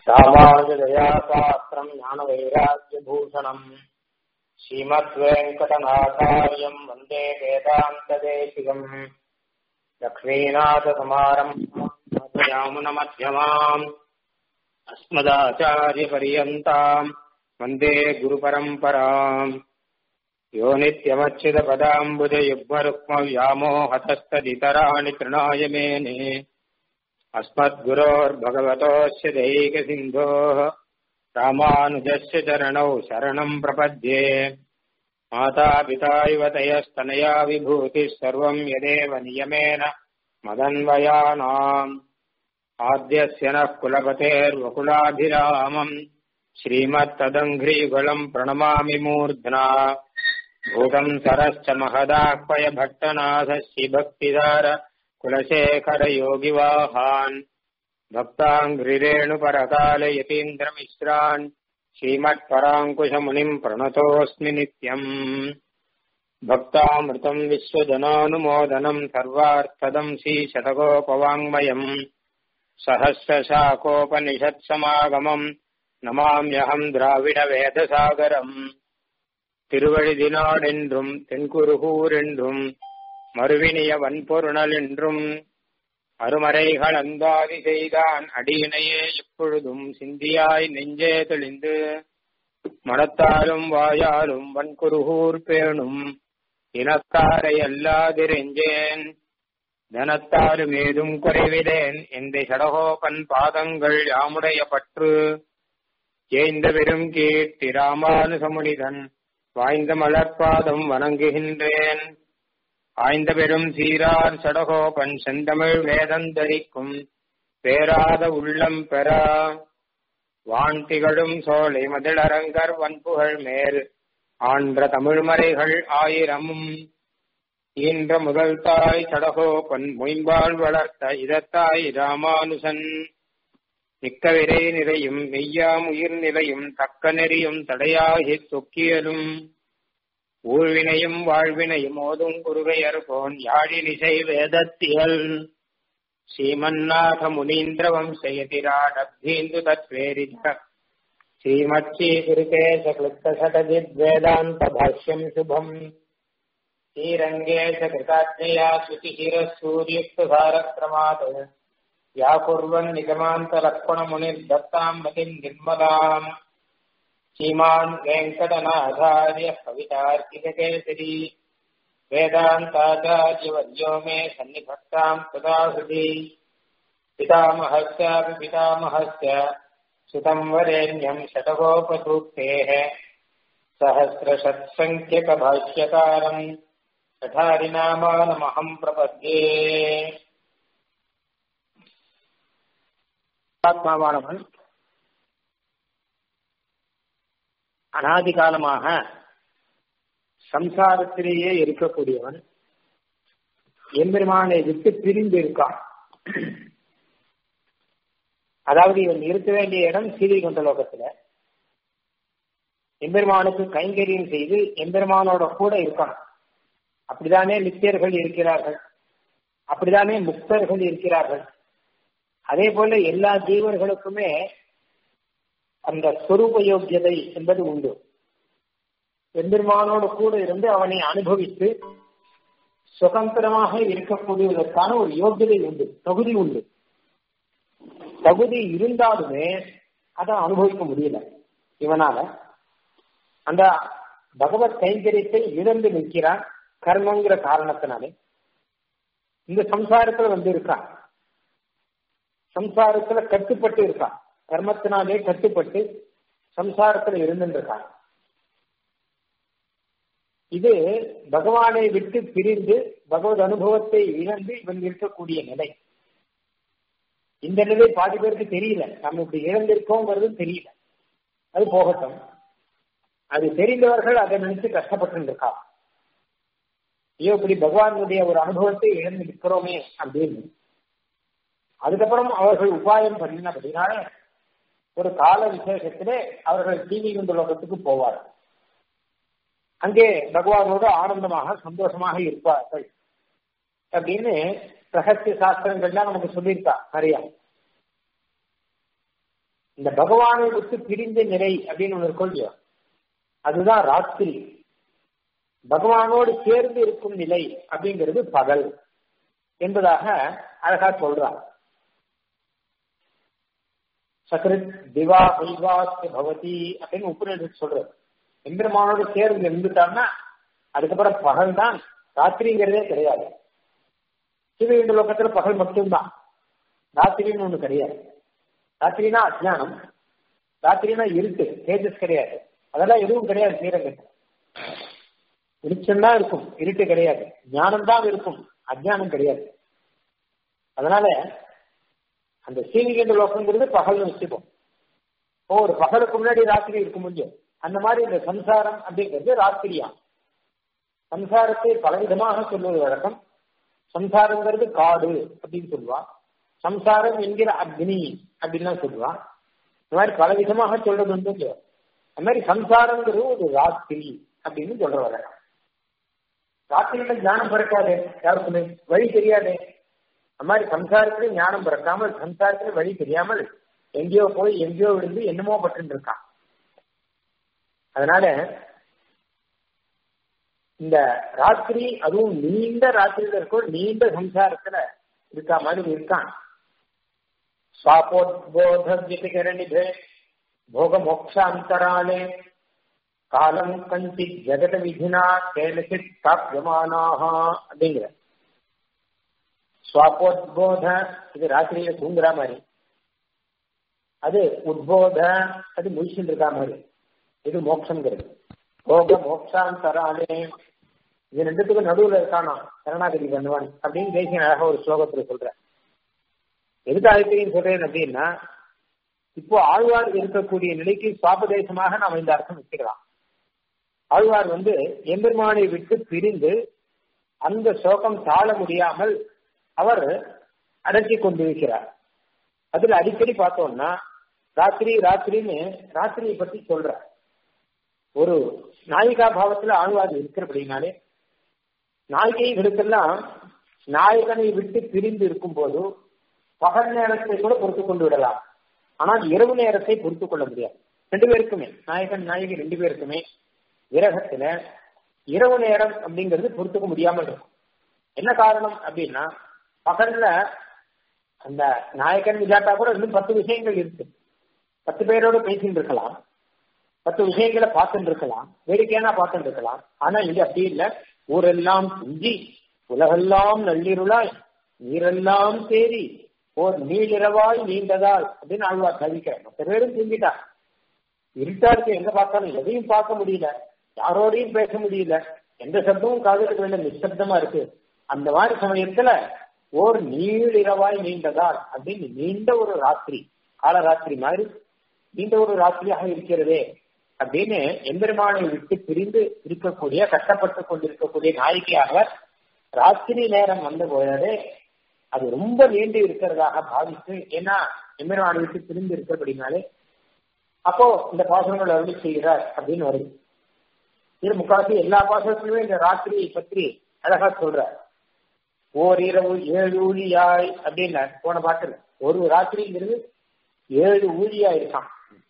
ராமானுஜதயா சாஸ்திரம் ஞானவைராக்கியபூஷணம் ஸ்ரீமத்வேங்கடநாதாரியம் வந்தே வேதாந்ததேசிகம் லக்ஷ்மீநாதசமாரம்யாமுனமध्यமாम् अस्मदाचार्यपर्यन्ताम् वन्दे गुरुपरम्पराम् यो नित्यमच्युतपदाम्बुजयुग्मरुक्मव्यामोहतस्तदितराणि तृणाय मेने अस्मद्गुरोर्भगवतोऽस्य दैकसिन्धोः रामानुजस्य चरणौ शरणम् प्रपद्ये मातापिता इव तयस्तनया विभूतिः सर्वम् यदेव नियमेन मदन्वयानाम् आद्यस्य नः कुलपतेर्वकुलाभिरामम् श्रीमत्तदङ्घ्रियुगलम् प्रणमामि मूर्ध्ना भूतम् सरश्च महदाह्वय भट्टनाथः श्रीभक्तिदार कुलशेखरयोगिवाहान् भक्ताङ्घ्रिरेणुपरकालयतीन्द्रमिश्रान् श्रीमत्पराङ्कुशमुनिम् प्रणतोऽस्मि नित्यम् भक्तामृतम् विश्वजनानुमोदनम् सर्वार्थदम् श्रीशतकोपवाङ्मयम् सहस्रशाकोपनिषत्समागमम् நமாமியகம் திராவிட வேதசாகரம் திருவழிதினாடென்றும் தென்குருகூரென்றும் மறுவினிய வன்பொருணல் என்றும் அருமறைகள் அந்தாதி செய்தான் அடியினையே எப்பொழுதும் சிந்தியாய் நெஞ்சே தெளிந்து மனத்தாலும் வாயாலும் வன்குருகூர் பேணும் இனத்தாரை அல்லாதிரெஞ்சேன் தனத்தாலும் ஏதும் குறைவிலேன் எந்த சடகோபன் பாதங்கள் யாமுடைய பற்று ஏய்ந்த பெரும் கீர்த்தி ராமானுசமுனிதன் வாய்ந்த மலர்பாதம் வணங்குகின்றேன் ஆய்ந்த பெரும் சீரார் சடகோபன் செந்தமிழ் வேதந்தரிக்கும் பேராத உள்ளம் பெறா வான் திகழும் சோலை மதிலரங்கர் வன்புகழ் மேல் ஆன்ற தமிழ்மறைகள் ஆயிரமும் ஈன்ற முதல் தாய் சடகோபன் மொயம்பால் வளர்த்த இதத்தாய் ராமானுசன் மிக்க விரை நிறையும் மெய்யாம் உயிர் நிலையும் தக்க நெறியும் தடையாகி தொக்கியலும் ஊழ்வினையும் வாழ்வினையும் ஓதும் குருகையர் போன் யாழினிசை வேதத்தியல் ஸ்ரீமன்னாத முனீந்திர வம்சயதிராடப்தீந்து தத்வேரித ஸ்ரீமச்சீ குருகேச கிளுப்த சடஜித் வேதாந்த பாஷ்யம் சுபம் ஸ்ரீரங்கேಶ கிருதாஜ்ஞயா சுதிஹிர சூரியுக்த சாரக்ரமாத் या कुर्वन् निगमान्तलक्ष्मणमुनिर्दत्ताम् मतिम् निर्मलाम् श्रीमान् वेङ्कटनाथार्य कवितार्किककेसरी वेदान्ताचार्यवर्यो मे सन्निभक्ताम् तदा हृदि पितामहस्यापि पितामहस्य सुतम् वरेण्यम् शतकोपसूक्तेः सहस्रषत्सङ्ख्यकभाष्यकारम् कठारिनामानमहम् प्रपद्ये ஆத்மாவானவன் அனாதி காலமாக சம்சாரத்திலேயே இருக்கக்கூடியவன் எம்பெருமானை விட்டு பிரிந்து இருக்கான் அதாவது இவன் இருக்க வேண்டிய இடம் சீதை கொண்ட லோகத்துல எம்பெருமானுக்கு கைங்கரியம் செய்து எம்பெருமானோட கூட இருக்கணும் அப்படிதானே நித்தியர்கள் இருக்கிறார்கள் அப்படிதானே முக்தர்கள் இருக்கிறார்கள் அதே போல எல்லா ஜீவர்களுக்குமே அந்த ஸ்வரூப யோக்கியதை என்பது உண்டு எம்பெருமானோடு கூட இருந்து அவனை அனுபவித்து சுதந்திரமாக இருக்கக்கூடியதற்கான ஒரு யோக்கியதை உண்டு தகுதி உண்டு தகுதி இருந்தாலுமே அதை அனுபவிக்க முடியல இவனால அந்த பகவத் கைங்கரியத்தை இழந்து நிற்கிறான் கர்மங்கிற காரணத்தினாலே இந்த சம்சாரத்துல வந்து இருக்கான் சம்சாரத்துல கட்டுப்பட்டு இருக்கான் கர்மத்தினாலே கட்டுப்பட்டு சம்சாரத்துல இருந்துருக்கான் இது பகவானை விட்டு பிரிந்து பகவத் அனுபவத்தை இழந்து இவன் இருக்கக்கூடிய நிலை இந்த நிலை பாதி பேருக்கு தெரியல நம்ம இப்படி இழந்திருக்கோங்கிறது தெரியல அது போகட்டும் அது தெரிந்தவர்கள் அதை நினைச்சு கஷ்டப்பட்டு இருக்கா ஐயோ இப்படி பகவானுடைய ஒரு அனுபவத்தை இழந்து நிற்கிறோமே அப்படின்னு அதுக்கப்புறம் அவர்கள் உபாயம் பண்ணினபடினால ஒரு கால விசேஷத்திலே அவர்கள் தீவி குண்டு லோகத்துக்கு போவார்கள் அங்கே பகவானோடு ஆனந்தமாக சந்தோஷமாக இருப்பார்கள் அப்படின்னு ரகசிய சாஸ்திரங்கள்லாம் நமக்கு சொல்லியிருக்கா நிறைய இந்த பகவானை விட்டு பிரிந்த நிலை அப்படின்னு ஒன்று கொள்ளியோ அதுதான் ராத்திரி பகவானோடு சேர்ந்து இருக்கும் நிலை அப்படிங்கிறது பகல் என்பதாக அழகா சொல்றார் சக்ரித் திவா வைவாஸ்து பவதி அப்படின்னு உப்புநேசம் சொல்றது எம்பெருமானோடு சேர்ந்து இருந்துட்டான்னா அதுக்கப்புறம் பகல் தான் ராத்திரிங்கிறதே கிடையாது சிவகண்ட லோகத்துல பகல் மட்டும்தான் ராத்திரின்னு ஒண்ணு கிடையாது ராத்திரினா அஜானம் ராத்திரினா இருட்டு தேஜஸ் கிடையாது அதெல்லாம் எதுவும் கிடையாது ஸ்ரீரங்கத்தில் வெளிச்சம்தான் இருக்கும் இருட்டு கிடையாது ஞானம் தான் இருக்கும் அஜானம் கிடையாது அதனால அந்த சீனிகண்ட லோகங்கிறது பகல்னு வச்சுப்போம் இப்போ ஒரு பகலுக்கு முன்னாடி ராத்திரி இருக்க முடியும் அந்த மாதிரி இந்த சம்சாரம் அப்படிங்கிறது ராத்திரியா சம்சாரத்தை பலவிதமாக சொல்வது வழக்கம் சம்சாரங்கிறது காடு அப்படின்னு சொல்லுவான் சம்சாரம் என்கிற அக்னி அப்படின்லாம் சொல்லுவான் இந்த மாதிரி பலவிதமாக சொல்றது வந்து அந்த மாதிரி சம்சாரங்கிறது ஒரு ராத்திரி அப்படின்னு சொல்ற வழக்கம் ராத்திரியில ஞானம் பிறக்காது யாருக்குமே வழி தெரியாது அந்த மாதிரி சம்சாரத்துல ஞானம் பிறக்காமல் சம்சாரத்துல வழி தெரியாமல் எங்கேயோ போய் எங்கேயோ விழுந்து என்னமோ பட்டு இருக்கான் அதனால இந்த ராத்திரி அதுவும் நீண்ட ராத்திரியில இருக்கும் நீண்ட சம்சாரத்துல இருக்கா மாதிரி இருக்கான் சுவாபோத்போதிகரணிபே போக மோக்ஷாந்தராலே காலம் கஞ்சி ஜெகத விதினா கேலசித் பிராப்யமானாக அப்படிங்கிற சுவாபோத்போத இது ராத்திரியில தூங்குற மாதிரி அது உத்போத அது முழிச்சுட்டு இருக்கா மாதிரி இது மோட்சங்கிறது போக மோக்ஷாந்தராலே இது ரெண்டுத்துக்கும் நடுவுல இருக்கானா சரணாகதி பண்ணுவான் அப்படின்னு தேசிய அழகா ஒரு ஸ்லோகத்துல சொல்ற எதுக்காக தெரியும் சொல்றேன் அப்படின்னா இப்போ ஆழ்வார் இருக்கக்கூடிய நிலைக்கு சுவாபதேசமாக நாம் இந்த அர்த்தம் வச்சுக்கலாம் ஆழ்வார் வந்து எம்பெருமானை விட்டு பிரிந்து அந்த சோகம் தாழ முடியாமல் அவர் அடக்கி கொண்டிருக்கிறார் அதுல அடிக்கடி பார்த்தோம்னா ராத்திரி ராத்திரின்னு ராத்திரியை பத்தி சொல்ற ஒரு நாயிகா பாவத்துல ஆழ்வார் இருக்கிறபடினாலே நாயகிகளுக்கெல்லாம் நாயகனை விட்டு பிரிந்து இருக்கும் போது பகல் நேரத்தை கூட பொறுத்து கொண்டு விடலாம் ஆனால் இரவு நேரத்தை பொறுத்து கொள்ள முடியாது ரெண்டு பேருக்குமே நாயகன் நாயகி ரெண்டு பேருக்குமே விரகத்துல இரவு நேரம் அப்படிங்கிறது பொறுத்துக்க முடியாமல் இருக்கும் என்ன காரணம் அப்படின்னா பகல்ல அந்த நாயகன் விஜாட்டா கூட இன்னும் பத்து விஷயங்கள் இருக்கு பத்து பேரோட பேசிட்டு இருக்கலாம் பத்து விஷயங்களை பார்த்துட்டு இருக்கலாம் வேடிக்கையான பார்த்துட்டு இருக்கலாம் ஆனா இங்க அப்படி இல்லை ஊரெல்லாம் துஞ்சி உலகெல்லாம் நள்ளிருளாய் நீரெல்லாம் தேறி ஓர் நீளிரவாய் நீண்டதால் அப்படின்னு ஆழ்வார் கவிக்கிறார் மற்ற பேரும் தூங்கிட்டா இருட்டா இருக்கு எங்க பார்த்தாலும் எதையும் பார்க்க முடியல யாரோடையும் பேச முடியல எந்த சப்தமும் காதலுக்கு வேண்டிய நிசப்தமா இருக்கு அந்த மாதிரி சமயத்துல ஓர் நீளிரவாய் நீண்டதால் அப்படின்னு நீண்ட ஒரு ராத்திரி காலராத்திரி மாதிரி நீண்ட ஒரு ராத்திரியாக இருக்கிறதே அப்படின்னு எம்பெருமானை விட்டு பிரிந்து இருக்கக்கூடிய கஷ்டப்பட்டு கொண்டிருக்கக்கூடிய நாயகியாக ராத்திரி நேரம் வந்த போதே அது ரொம்ப நீண்டு இருக்கிறதாக பாவித்து ஏன்னா எம்பெருமானை விட்டு பிரிந்து இருக்கிறபடினாலே அப்போ இந்த பாசனங்கள் அருளி செய்கிறார் அப்படின்னு வருது இது முக்காலத்து எல்லா பாசனத்திலுமே இந்த ராத்திரியை பற்றி அழகா சொல்றார் ஓரிரவு ஏழு ஊழியாய் அப்படின்னார் போன பாட்டுல ஒரு ராத்திரிங்கிறது ஏழு ஊழியா இருக்கான்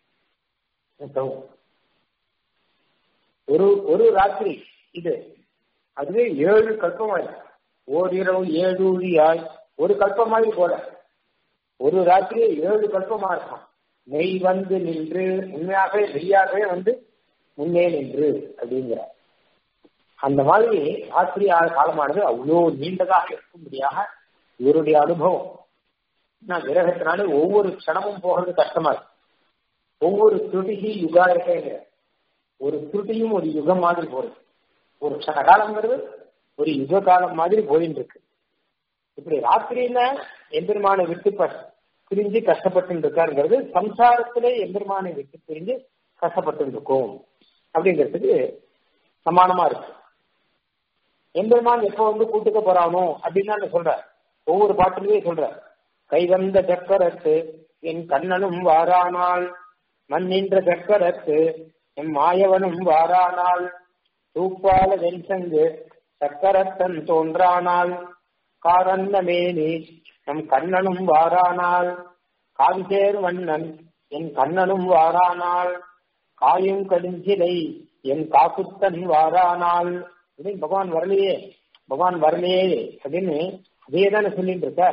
ஒரு ஒரு ராத்திரி இது அதுவே ஏழு கல்பமாய் ஓரிரவு ஏழு ஊழியாய் ஒரு கல்பமாய் போல ஒரு ராத்திரியே ஏழு கல்பமா இருக்கான் மெய் வந்து நின்று உண்மையாகவே மெய்யாகவே வந்து முன்னே நின்று அப்படிங்கிற அந்த மாதிரி ராத்திரி காலமானது அவ்வளோ நீண்டதாக இருக்கும்படியாக இவருடைய அனுபவம் நான் விரகத்தினாலே ஒவ்வொரு க்ஷணமும் போகிறது கஷ்டமா இருக்கு ஒவ்வொரு துருட்டி யுகாயங்கிற ஒரு துருட்டியும் ஒரு யுகம் மாதிரி போறது ஒரு க்ஷண காலங்கிறது ஒரு யுக காலம் மாதிரி போயின்னு இருக்கு இப்படி ராத்திரியில எம்பெருமானை விட்டு பிரிஞ்சு கஷ்டப்பட்டு இருக்காருங்கிறது சம்சாரத்திலே எம்பெருமானை விட்டு பிரிஞ்சு கஷ்டப்பட்டு இருக்கும் அப்படிங்கிறதுக்கு சமானமா இருக்கு எம்பெருமான் எப்போ வந்து கூட்டுக்க போறானோ அப்படின்னு சொல்ற ஒவ்வொரு பாட்டிலுமே சொல்ற கைவந்த சக்கரத்து என் கண்ணனும் வாரானால் மண்ணின்ற சக்கரத்து என் மாயவனும் வாரானால் தூப்பால வெண்சங்கு சக்கரத்தன் தோன்றானால் காரந்த மேனி நம் கண்ணனும் வாரானால் காவிசேர் வண்ணன் என் கண்ணனும் வாரானால் காயும் கடுஞ்சிலை என் காக்குத்தன் வாரானால் அப்படின்னு பகவான் வரலையே பகவான் வரலையே அப்படின்னு அதே தானே சொல்லிட்டு இருக்க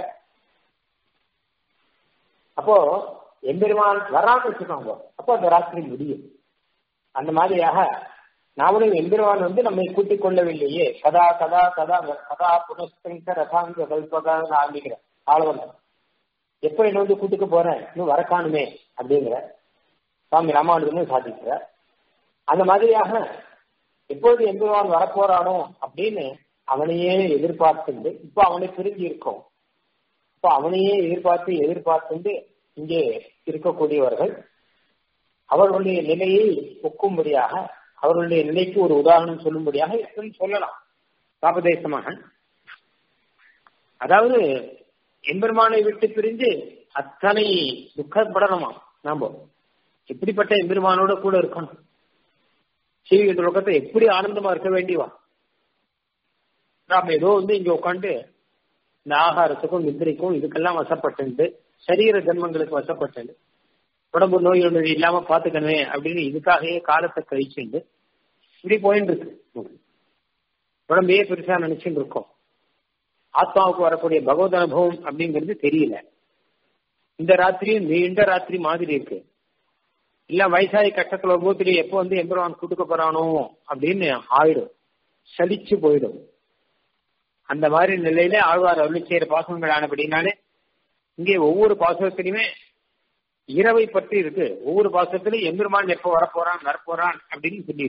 அப்போ எம்பெருமான் வரான்னு வச்சுக்கோங்க அப்போ அந்த ராத்திரி முடியும் அந்த மாதிரியாக நாமளும் எம்பெருமான் வந்து நம்மை கூட்டிக் கொள்ளவில்லையே கதா கதா கதா கதா புனஸ்தங்க ரதாங்க கல்பகான்னு ஆரம்பிக்கிறேன் ஆளவன் எப்போ என்ன வந்து கூட்டுக்கு போறேன் இன்னும் வரக்கானுமே அப்படிங்கிற சுவாமி ராமானுஜனும் சாதிக்கிற அந்த மாதிரியாக எப்பொழுது எம்பெருமான் வரப்போறானோ அப்படின்னு அவனையே எதிர்பார்த்துண்டு இப்போ அவனை பிரிஞ்சு இருக்கோம் இப்போ அவனையே எதிர்பார்த்து எதிர்பார்த்துண்டு இங்கே இருக்கக்கூடியவர்கள் அவர்களுடைய நிலையை ஒக்கும்படியாக அவர்களுடைய நிலைக்கு ஒரு உதாரணம் சொல்லும்படியாக எப்படி சொல்லலாம் சாபதேசமாக அதாவது எம்பெருமானை விட்டு பிரிஞ்சு அத்தனை துக்கப்படணுமா நாம எப்படிப்பட்ட எம்பெருமானோட கூட இருக்கணும் சீவிக துலகத்தை எப்படி ஆனந்தமா இருக்க வேண்டியவா நாம ஏதோ வந்து இங்க உட்காந்து இந்த ஆகாரத்துக்கும் நித்திரைக்கும் இதுக்கெல்லாம் வசப்பட்டு சரீர ஜன்மங்களுக்கு வசப்பட்டு உடம்பு நோய் ஒன்று இல்லாம பாத்துக்கணுமே அப்படின்னு இதுக்காகவே காலத்தை கழிச்சுண்டு இப்படி போயிட்டு இருக்கு உடம்பையே பெருசா நினைச்சுட்டு இருக்கோம் ஆத்மாவுக்கு வரக்கூடிய பகவத் அனுபவம் அப்படிங்கிறது தெரியல இந்த ராத்திரியும் நீண்ட ராத்திரி மாதிரி இருக்கு இல்ல வயசாகி கஷ்டத்துல போத்துல எப்போ வந்து எம்பெருமான் கூட்டுக்க போறானோ அப்படின்னு ஆயிடும் சலிச்சு போயிடும் அந்த மாதிரி நிலையில ஆழ்வார் அருள் செய்யற பாசனங்கள் ஆனபடினாலே இங்கே ஒவ்வொரு பாசனத்திலுமே இரவை பற்றி இருக்கு ஒவ்வொரு பாசத்திலும் எம்பெருமான் எப்போ வரப்போறான் வரப்போறான் அப்படின்னு சொல்லி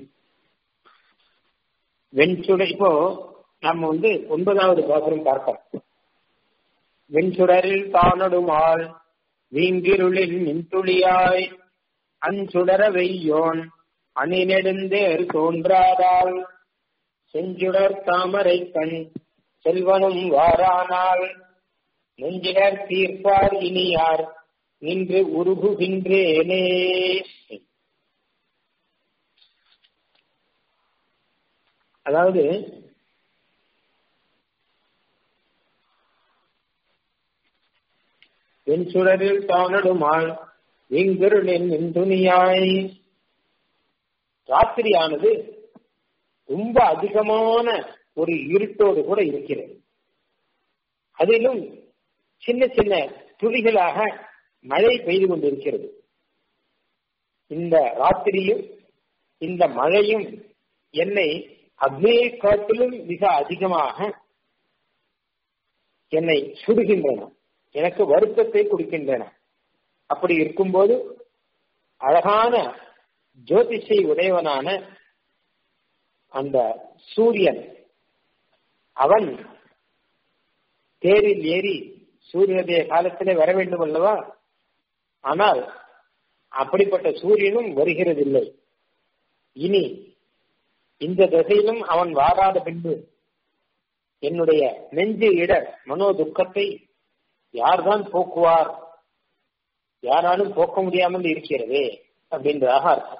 வெண்சுடை இப்போ நம்ம வந்து ஒன்பதாவது பாசுரம் பார்ப்போம் வெண்சுடரில் தானடுமால் வீங்கிருளில் மின்துளியாய் அஞ்சுடர வெய்யோன் அணி நெடுந்தேர் தோன்றாதால் செஞ்சுடர் தாமரை கண் செல்வனும் வாரானால் நெஞ்சிடர் தீர்ப்பார் இனியார் நின்று உருகுகின்றேனே அதாவது என் சுடரில் தானடுமாள் எங்கிருளின் துணியாய் ராத்திரியானது ரொம்ப அதிகமான ஒரு இருட்டோடு கூட இருக்கிறது அதிலும் சின்ன சின்ன துளிகளாக மழை பெய்து கொண்டிருக்கிறது இந்த ராத்திரியும் இந்த மழையும் என்னை அக்னியை காட்டிலும் மிக அதிகமாக என்னை சுடுகின்றன எனக்கு வருத்தத்தை கொடுக்கின்றன அப்படி இருக்கும்போது அழகான ஜோதிஷை உடையவனான அந்த சூரியன் அவன் தேரில் ஏறி சூரியனுடைய காலத்திலே வர வேண்டும் அல்லவா ஆனால் அப்படிப்பட்ட சூரியனும் வருகிறதில்லை இனி இந்த திசையிலும் அவன் வாராத பின்பு என்னுடைய நெஞ்சு இடர் மனோ துக்கத்தை யார்தான் போக்குவார் யாராலும் போக்க முடியாமல் இருக்கிறதே அப்படின்றதாக அர்த்தம்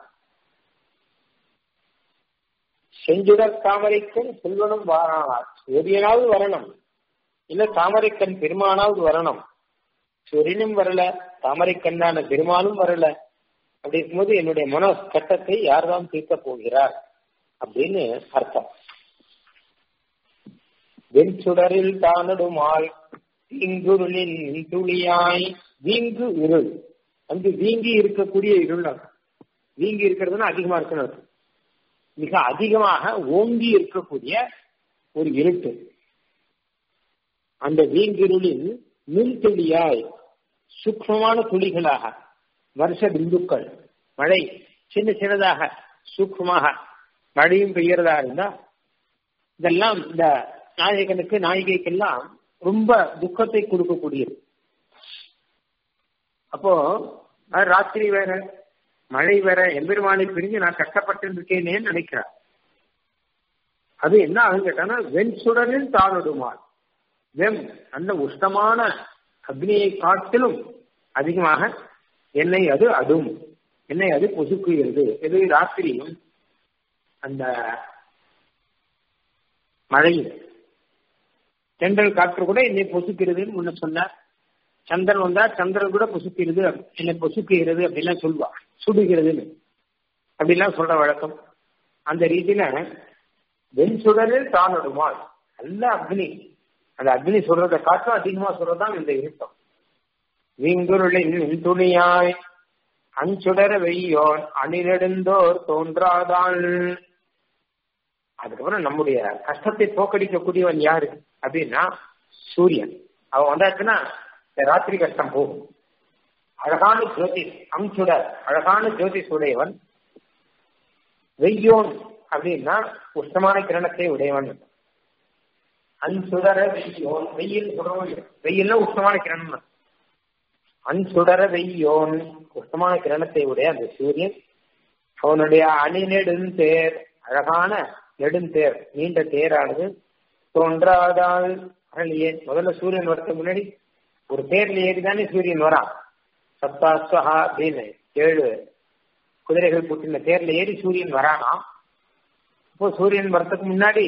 செஞ்சுடர் தாமரைக்கும் செல்வனும் வாரானார் சூரியனாவது வரணும் இல்ல தாமரைக்கண் பெருமானாவது வரணும் சூரியனும் வரல தாமரைக்கண்ணான பெருமானும் வரல அப்படி இருக்கும்போது என்னுடைய மன கட்டத்தை யார்தான் தீர்க்க போகிறார் அப்படின்னு அர்த்தம் வெண்சுடரில் தானடுமாள் தீங்குருளின் துளியாய் வீங்கு இருள் அங்கு வீங்கி இருக்கக்கூடிய இருள் வீங்கி இருக்கிறதுனா அதிகமா இருக்கணும் மிக அதிகமாக ஓங்கி இருக்கக்கூடிய ஒரு இருட்டு அந்த வீங்கிருளில் மின் துளியாய் சூக்மமான துளிகளாக வருஷ பிந்துக்கள் மழை சின்ன சின்னதாக சூக்மமாக மழையும் பெய்யறதா இருந்தா இதெல்லாம் இந்த நாயகனுக்கு நாயகிக்கெல்லாம் ரொம்ப துக்கத்தை கொடுக்கக்கூடியது அப்போ ராத்திரி வேற மழை வேற எம்பெருமானை பிரிஞ்சு நான் கஷ்டப்பட்டு இருக்கேனேன்னு நினைக்கிறார் அது என்ன ஆகும் கேட்டானா வெண் சுடரில் தாழ்டுமாள் வெம் அந்த உஷ்ணமான அக்னியை காட்டிலும் அதிகமாக என்னை அது அடும் என்னை அது பொசுக்குகிறது எது ராத்திரியும் அந்த மழையில் தென்றல் காற்று கூட என்னை பொசுக்கிறதுன்னு முன்ன சொன்னார் சந்திரன் வந்தா சந்திரன் கூட பொசுக்கிறது என்ன பொசுக்குகிறது அப்படிலாம் சொல்லுவா சுடுகிறதுன்னு அப்படிலாம் சொல்ற வழக்கம் அந்த ரீதியில வெண் சுடரில் தான் நடுமாள் நல்ல அக்னி அந்த அக்னி சொல்றதை காட்டும் அதிகமா சொல்றதுதான் இந்த இருட்டம் வீங்குருளின் துணியாய் அஞ்சுடர வெய்யோன் அணிலெடுந்தோர் தோன்றாதான் அதுக்கப்புறம் நம்முடைய கஷ்டத்தை போக்கடிக்கக்கூடியவன் யாரு அப்படின்னா சூரியன் அவன் வந்தாச்சுன்னா இந்த ராத்திரி கஷ்டம் போகும் அழகான ஜோதிஷ் அம்சுடர் அழகான ஜோதிஷ் உடையவன் வெய்யோன் அப்படின்னா உஷ்ணமான கிரணத்தை உடையவன் அன்சுடர வெய்யோன் வெயில் சொல்றோம் வெயில்னா உஷ்ணமான கிரணம் அன்சுடர வெய்யோன் உஷ்ணமான கிரணத்தை உடைய அந்த சூரியன் அவனுடைய அணி நெடுந்தேர் அழகான நெடுந்தேர் நீண்ட தேரானது தோன்றாதால் அகலியே முதல்ல சூரியன் வரதுக்கு முன்னாடி ஒரு தேர்ல ஏறிதானே சூரியன் வரான் சப்தாஸ்வஹா அப்படின்னு ஏழு குதிரைகள் பூட்டின தேர்ல ஏறி சூரியன் வரானா இப்போ சூரியன் வரத்துக்கு முன்னாடி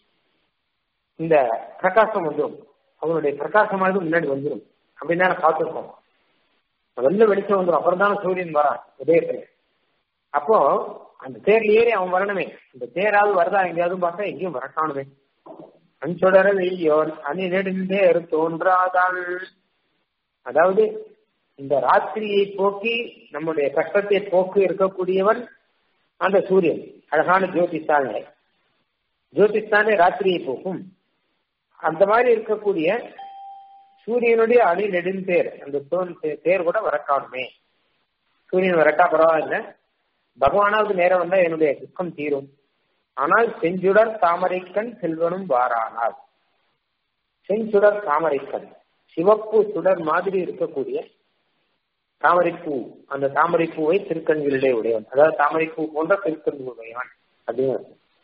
இந்த பிரகாசம் வந்துடும் அவனுடைய பிரகாசமானது முன்னாடி வந்துடும் அப்படின்னு தான் பார்த்துருக்கோம் முதல்ல வெளிச்சம் வந்துடும் அப்புறம் தானே சூரியன் வரான் உதயத்துல அப்போ அந்த தேர்ல ஏறி அவன் வரணுமே அந்த தேராவது வருதா எங்கேயாவது பார்த்தா எங்கேயும் வரக்கானுமே அஞ்சொடர வெய்யோன் அணி நெடுந்தேர் தோன்றாதான் அதாவது இந்த ராத்திரியை போக்கி நம்முடைய கஷ்டத்தை போக்கு இருக்கக்கூடியவன் அந்த சூரியன் அழகான ஜோதிஷானே ஜோதிஷானே ராத்திரியை போக்கும் அந்த மாதிரி இருக்கக்கூடிய சூரியனுடைய அணி நெடுந்தேர் அந்த தேர் கூட வரக்காணுமே சூரியன் வரட்டா பரவாயில்ல பகவானாவது நேரம் வந்தா என்னுடைய துக்கம் தீரும் ஆனால் செஞ்சுடர் தாமரைக்கண் செல்வனும் வாரானார் செஞ்சுடர் தாமரைக்கண் சிவப்பு சுடர் மாதிரி இருக்கக்கூடிய தாமரைப்பூ அந்த தாமரைப்பூவை திருக்கண்களிலே உடையவன் அதாவது தாமரைப்பூ போன்ற திருக்கண்கள் உடையவன் அப்படின்னு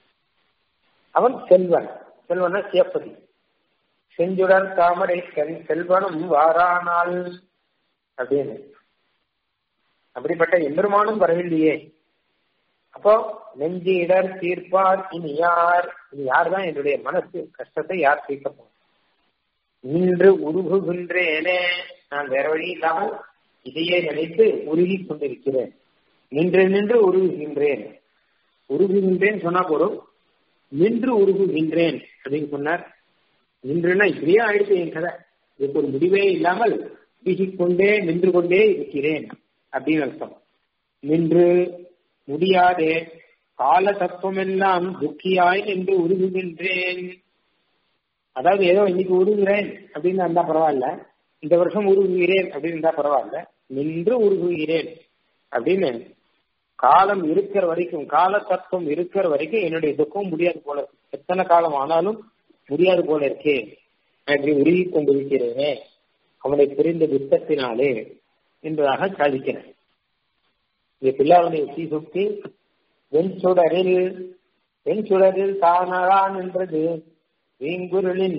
அவன் செல்வன் செல்வன சிவப்பதி செஞ்சுடர் தாமரை கண் செல்வனும் வாரானால் அப்படின்னு அப்படிப்பட்ட எம்பெருமானும் வரவில்லையே அப்போ நெஞ்சு இடர் தீர்ப்பார் இனி யார் இனி யார் தான் என்னுடைய மனசு கஷ்டத்தை யார் தீர்க்க போறோம் நின்று உருகுகின்றேனே நான் வேற வழி இல்லாமல் இதையே நினைத்து உருகி கொண்டிருக்கிறேன் நின்று நின்று உருகுகின்றேன் உருகுகின்றேன் சொன்னா போதும் நின்று உருகுகின்றேன் அப்படின்னு சொன்னார் நின்றுனா இப்படியே ஆயிடுச்சு என் கதை இதுக்கு ஒரு முடிவே இல்லாமல் வீசிக்கொண்டே நின்று கொண்டே இருக்கிறேன் அப்படின்னு அர்த்தம் நின்று முடியாதே கால தத்துவம் எல்லாம் துக்கியாய் என்று உருகுகின்றேன் அதாவது ஏதோ இன்னைக்கு உருகுகிறேன் அப்படின்னு இருந்தா பரவாயில்ல இந்த வருஷம் உருகுகிறேன் அப்படின்னு இருந்தா பரவாயில்ல நின்று உருகுகிறேன் அப்படின்னு காலம் இருக்கிற வரைக்கும் கால தத்துவம் இருக்கிற வரைக்கும் என்னுடைய துக்கம் முடியாது போல இருக்கு எத்தனை காலம் ஆனாலும் முடியாது போல இருக்கே அப்படி உருகி கொண்டிருக்கிறேனே அவனை புரிந்த துக்கத்தினாலே என்பதாக சாதிக்கிறேன் இந்த பிள்ளாவுடைய தீ சுற்றி வெண் சுடரில் வெண் சுடரில் தானரான் என்றது வீங்குருளின்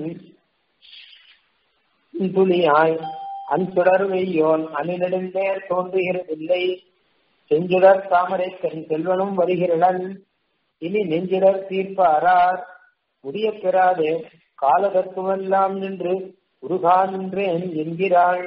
துளியாய் அன்சுடர் வெய்யோன் அணிநெடுந்தேர் தோன்றுகிறதில்லை செஞ்சுடர் தாமரை கண் செல்வனும் வருகிறளன் இனி நெஞ்சுடர் தீர்ப்பாரார் முடிய பெறாதே காலகத்துவெல்லாம் நின்று உருகா நின்றேன் என்கிறாள்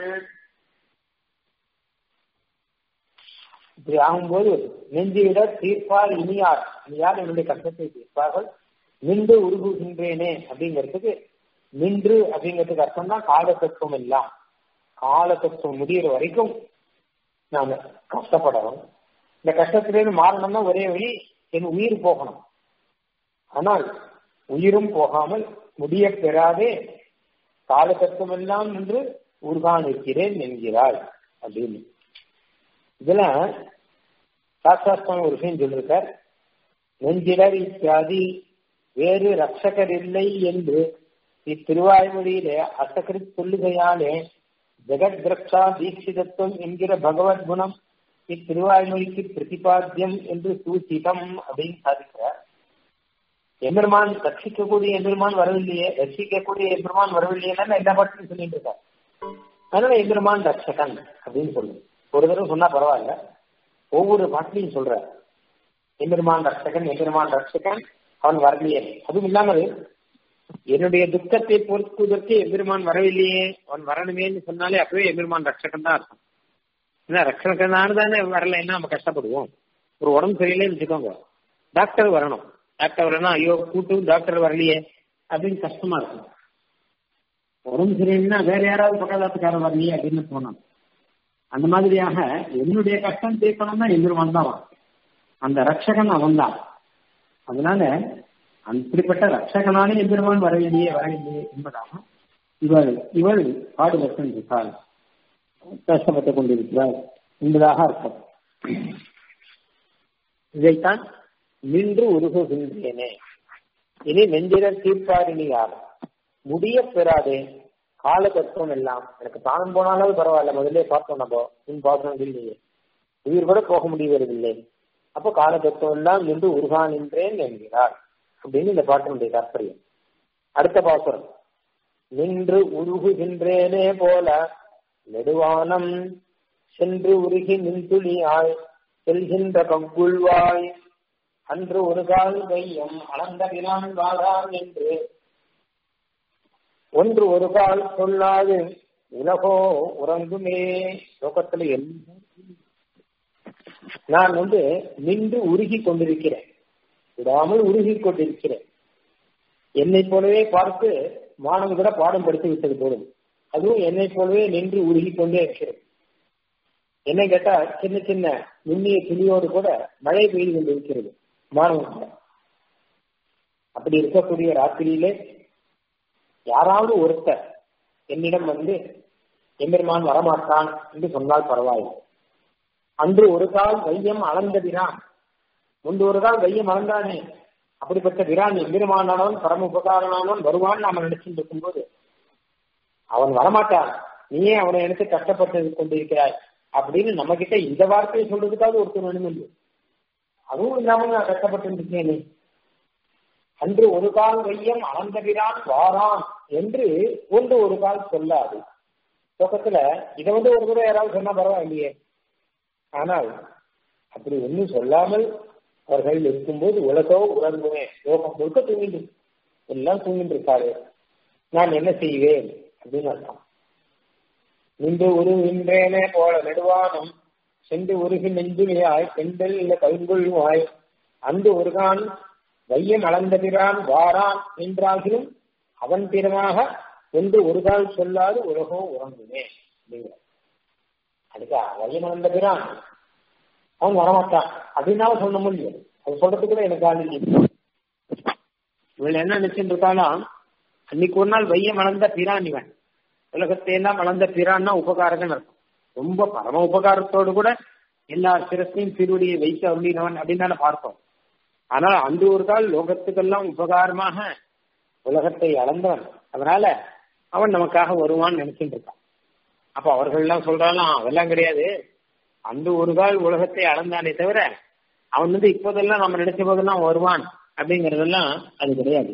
இப்படி ஆகும்போது நெஞ்சுவிட தீர்ப்பார் இனியார் இனியார் என்னுடைய கஷ்டத்தை தீர்ப்பார்கள் நின்று உருகுகின்றேனே அப்படிங்கிறதுக்கு நின்று அப்படிங்கிறதுக்கு அர்த்தம் தான் காலத்தத்துவம் எல்லாம் காலத்தத்துவம் முடிகிற வரைக்கும் நான் கஷ்டப்படணும் இந்த கஷ்டத்திலிருந்து மாறணும்னா ஒரே வழி என் உயிர் போகணும் ஆனால் உயிரும் போகாமல் முடிய பெறாதே காலத்தத்துவம் எல்லாம் நின்று உருகான் இருக்கிறேன் என்கிறாள் அப்படின்னு இதுல சாஸ்திராஸ்தான ஒரு விஷயம் சொல்லிருக்கார் நெஞ்சிடர் இத்தியாதி வேறு ரட்சகர் இல்லை என்று இத்திருவாய்மொழியிலே அசகரித் சொல்லுகையாலே ஜெகத் திரக்ஷா தீட்சிதத்துவம் என்கிற பகவத் குணம் இத்திருவாய்மொழிக்கு பிரதிபாத்தியம் என்று சூச்சிதம் அப்படின்னு சாதிக்கிறார் எம்பெருமான் ரட்சிக்கக்கூடிய எம்பெருமான் வரவில்லையே ரட்சிக்கக்கூடிய எம்பெருமான் வரவில்லையேன்னு எல்லா பாட்டிலும் சொல்லிட்டு இருக்கார் அதனால எம்பெருமான் ரட்சகன் அப்படின்னு சொல்லுங்க ஒரு தடவை சொன்னா பரவாயில்ல ஒவ்வொரு பாட்டிலையும் சொல்ற எம்பெருமான் ரட்சகன் எம்பெருமான் ரட்சகன் அவன் வரலையே அதுவும் இல்லாமல் என்னுடைய துக்கத்தை பொறுக்குவதற்கு எம்பெருமான் வரவில்லையே அவன் வரணுமேன்னு சொன்னாலே அப்பவே எம்பெருமான் ரட்சகன் தான் இருக்கும் ஏன்னா ரட்சகனானு தானே வரலைன்னா நம்ம கஷ்டப்படுவோம் ஒரு உடம்பு சரியில்லைன்னு வச்சுக்கோங்க டாக்டர் வரணும் டாக்டர் வரணும் ஐயோ கூட்டு டாக்டர் வரலையே அப்படின்னு கஷ்டமா இருக்கும் உடம்பு சரியில்லைன்னா வேற யாராவது பக்கத்தாத்துக்காரர் வரலையே அப்படின்னு தோணும் அந்த மாதிரியாக என்னுடைய கஷ்டம் தீர்க்கணும்னா எம்பெருமான் தான் வரும். அந்த ரட்சகன் அவன் தான் அதனால அப்படிப்பட்ட ரட்சகனான எம்பெருமான் வரவில்லையே வரவில்லையே என்பதாக இவள் இவள் பாடுபட்டிருக்கிறாள் கஷ்டப்பட்டுக் கொண்டிருக்கிறாள் என்பதாக அர்த்தம் இதைத்தான் நின்று உருகுகின்றேனே இனி நெஞ்சிடர் தீர்ப்பாரினியார் முடிய பெறாதே கால தத்துவம் எல்லாம் எனக்கு தானம் போனாலும் பரவாயில்ல முதல்ல பார்த்தோம் நம்ம முன் பார்த்தோம் இல்லையே உயிர் கூட போக முடிவதில்லை அப்போ கால தத்துவம் எல்லாம் நின்று உருகா நின்றேன் என்கிறார் அப்படின்னு இந்த பாட்டினுடைய தாற்பயம் அடுத்த பாசுரம் நின்று உருகுகின்றேனே போல நெடுவானம் சென்று உருகி நின்துளியாய் செல்கின்ற கங்குள்வாய் அன்று ஒரு கால் கையம் அளந்த வினான் வாழான் என்று ஒன்று ஒரு கால் சொல்லாது உலகோ உறங்குமே லோகத்துல எல்லாம் நான் வந்து நின்று உருகி கொண்டிருக்கிறேன் விடாமல் உருகி கொண்டிருக்கிறேன் என்னை போலவே பார்த்து மாணவன் கூட பாடம் படித்து விட்டது போதும் அதுவும் என்னை போலவே நின்று உருகி கொண்டே இருக்கிறேன் என்ன கேட்டா சின்ன சின்ன நுண்ணிய துணியோடு கூட மழை பெய்து கொண்டிருக்கிறது மாணவன் அப்படி இருக்கக்கூடிய ராத்திரியிலே யாராவது ஒருத்தர் என்னிடம் வந்து எம்பெருமான் வரமாட்டான் என்று சொன்னால் பரவாயில்லை அன்று ஒரு கால் வையம் அளந்த விரான் முன்பு ஒரு கால் வையம் அளந்தானே அப்படிப்பட்ட விரான் எம்பெருமானானவன் பரம உபகாரனானவன் வருவான் நாம நினைச்சுட்டு இருக்கும்போது அவன் வரமாட்டான் நீயே அவனை எடுத்து கஷ்டப்பட்டு கொண்டிருக்கிறாய் அப்படின்னு நம்ம கிட்ட இந்த வார்த்தையை சொல்றதுக்காக ஒருத்தர் வேணும் இல்லை அதுவும் இல்லாம நான் கஷ்டப்பட்டு இருக்கேனே அன்று ஒரு கால் வையம் அளந்தவிரான் வாரான் என்று ஒன்று ஒரு கால் சொல்லாது பக்கத்துல இதை வந்து ஒரு தடவை யாராவது சொன்னா பரவாயில்லையே ஆனால் அப்படி ஒன்றும் சொல்லாமல் அவர்கள் இருக்கும்போது உலகோ உறங்குமே லோகம் முழுக்க தூங்கிட்டு எல்லாம் தூங்கிட்டு இருக்காரு நான் என்ன செய்வேன் அப்படின்னு அர்த்தம் நின்று உருகின்றேனே போல நெடுவானம் சென்று உருகி நெஞ்சுமையாய் பெண்கள் இல்ல கவிங்குள்வாய் அன்று ஒருகான் வையம் அளந்தபிரான் வாரான் என்றாகிலும் அவன் திறமாக ஒன்று ஒரு கால் சொல்லாது உலகோ உறங்குமே அப்படிங்கிற அதுக்கு வையம் அளந்தபிரான் அவன் வரமாட்டான் அப்படின்னாலும் சொல்ல முடியும் அது சொல்றதுக்கு கூட எனக்கு ஆள் இல்லை இவள் என்ன நினைச்சுட்டு இருக்காளாம் அன்னைக்கு ஒரு நாள் வையம் அளந்த பிரான் இவன் உலகத்தை எல்லாம் அளந்த பிரான்னா உபகாரகன் அர்த்தம் ரொம்ப பரம உபகாரத்தோடு கூட எல்லா சிரத்தையும் திருவடியை வைக்க அப்படின்னவன் அப்படின்னு தானே பார்த்தோம் ஆனால் அந்த ஒரு கால் லோகத்துக்கெல்லாம் உபகாரமாக உலகத்தை அளந்தவன் அதனால அவன் நமக்காக வருவான்னு நினைச்சுட்டு இருக்கான் அப்ப அவர்கள் எல்லாம் சொல்றாலாம் அதெல்லாம் கிடையாது அந்த ஒரு கால் உலகத்தை அளந்தானே தவிர அவன் வந்து இப்போதெல்லாம் நம்ம நினைச்ச போதெல்லாம் வருவான் அப்படிங்கறதெல்லாம் அது கிடையாது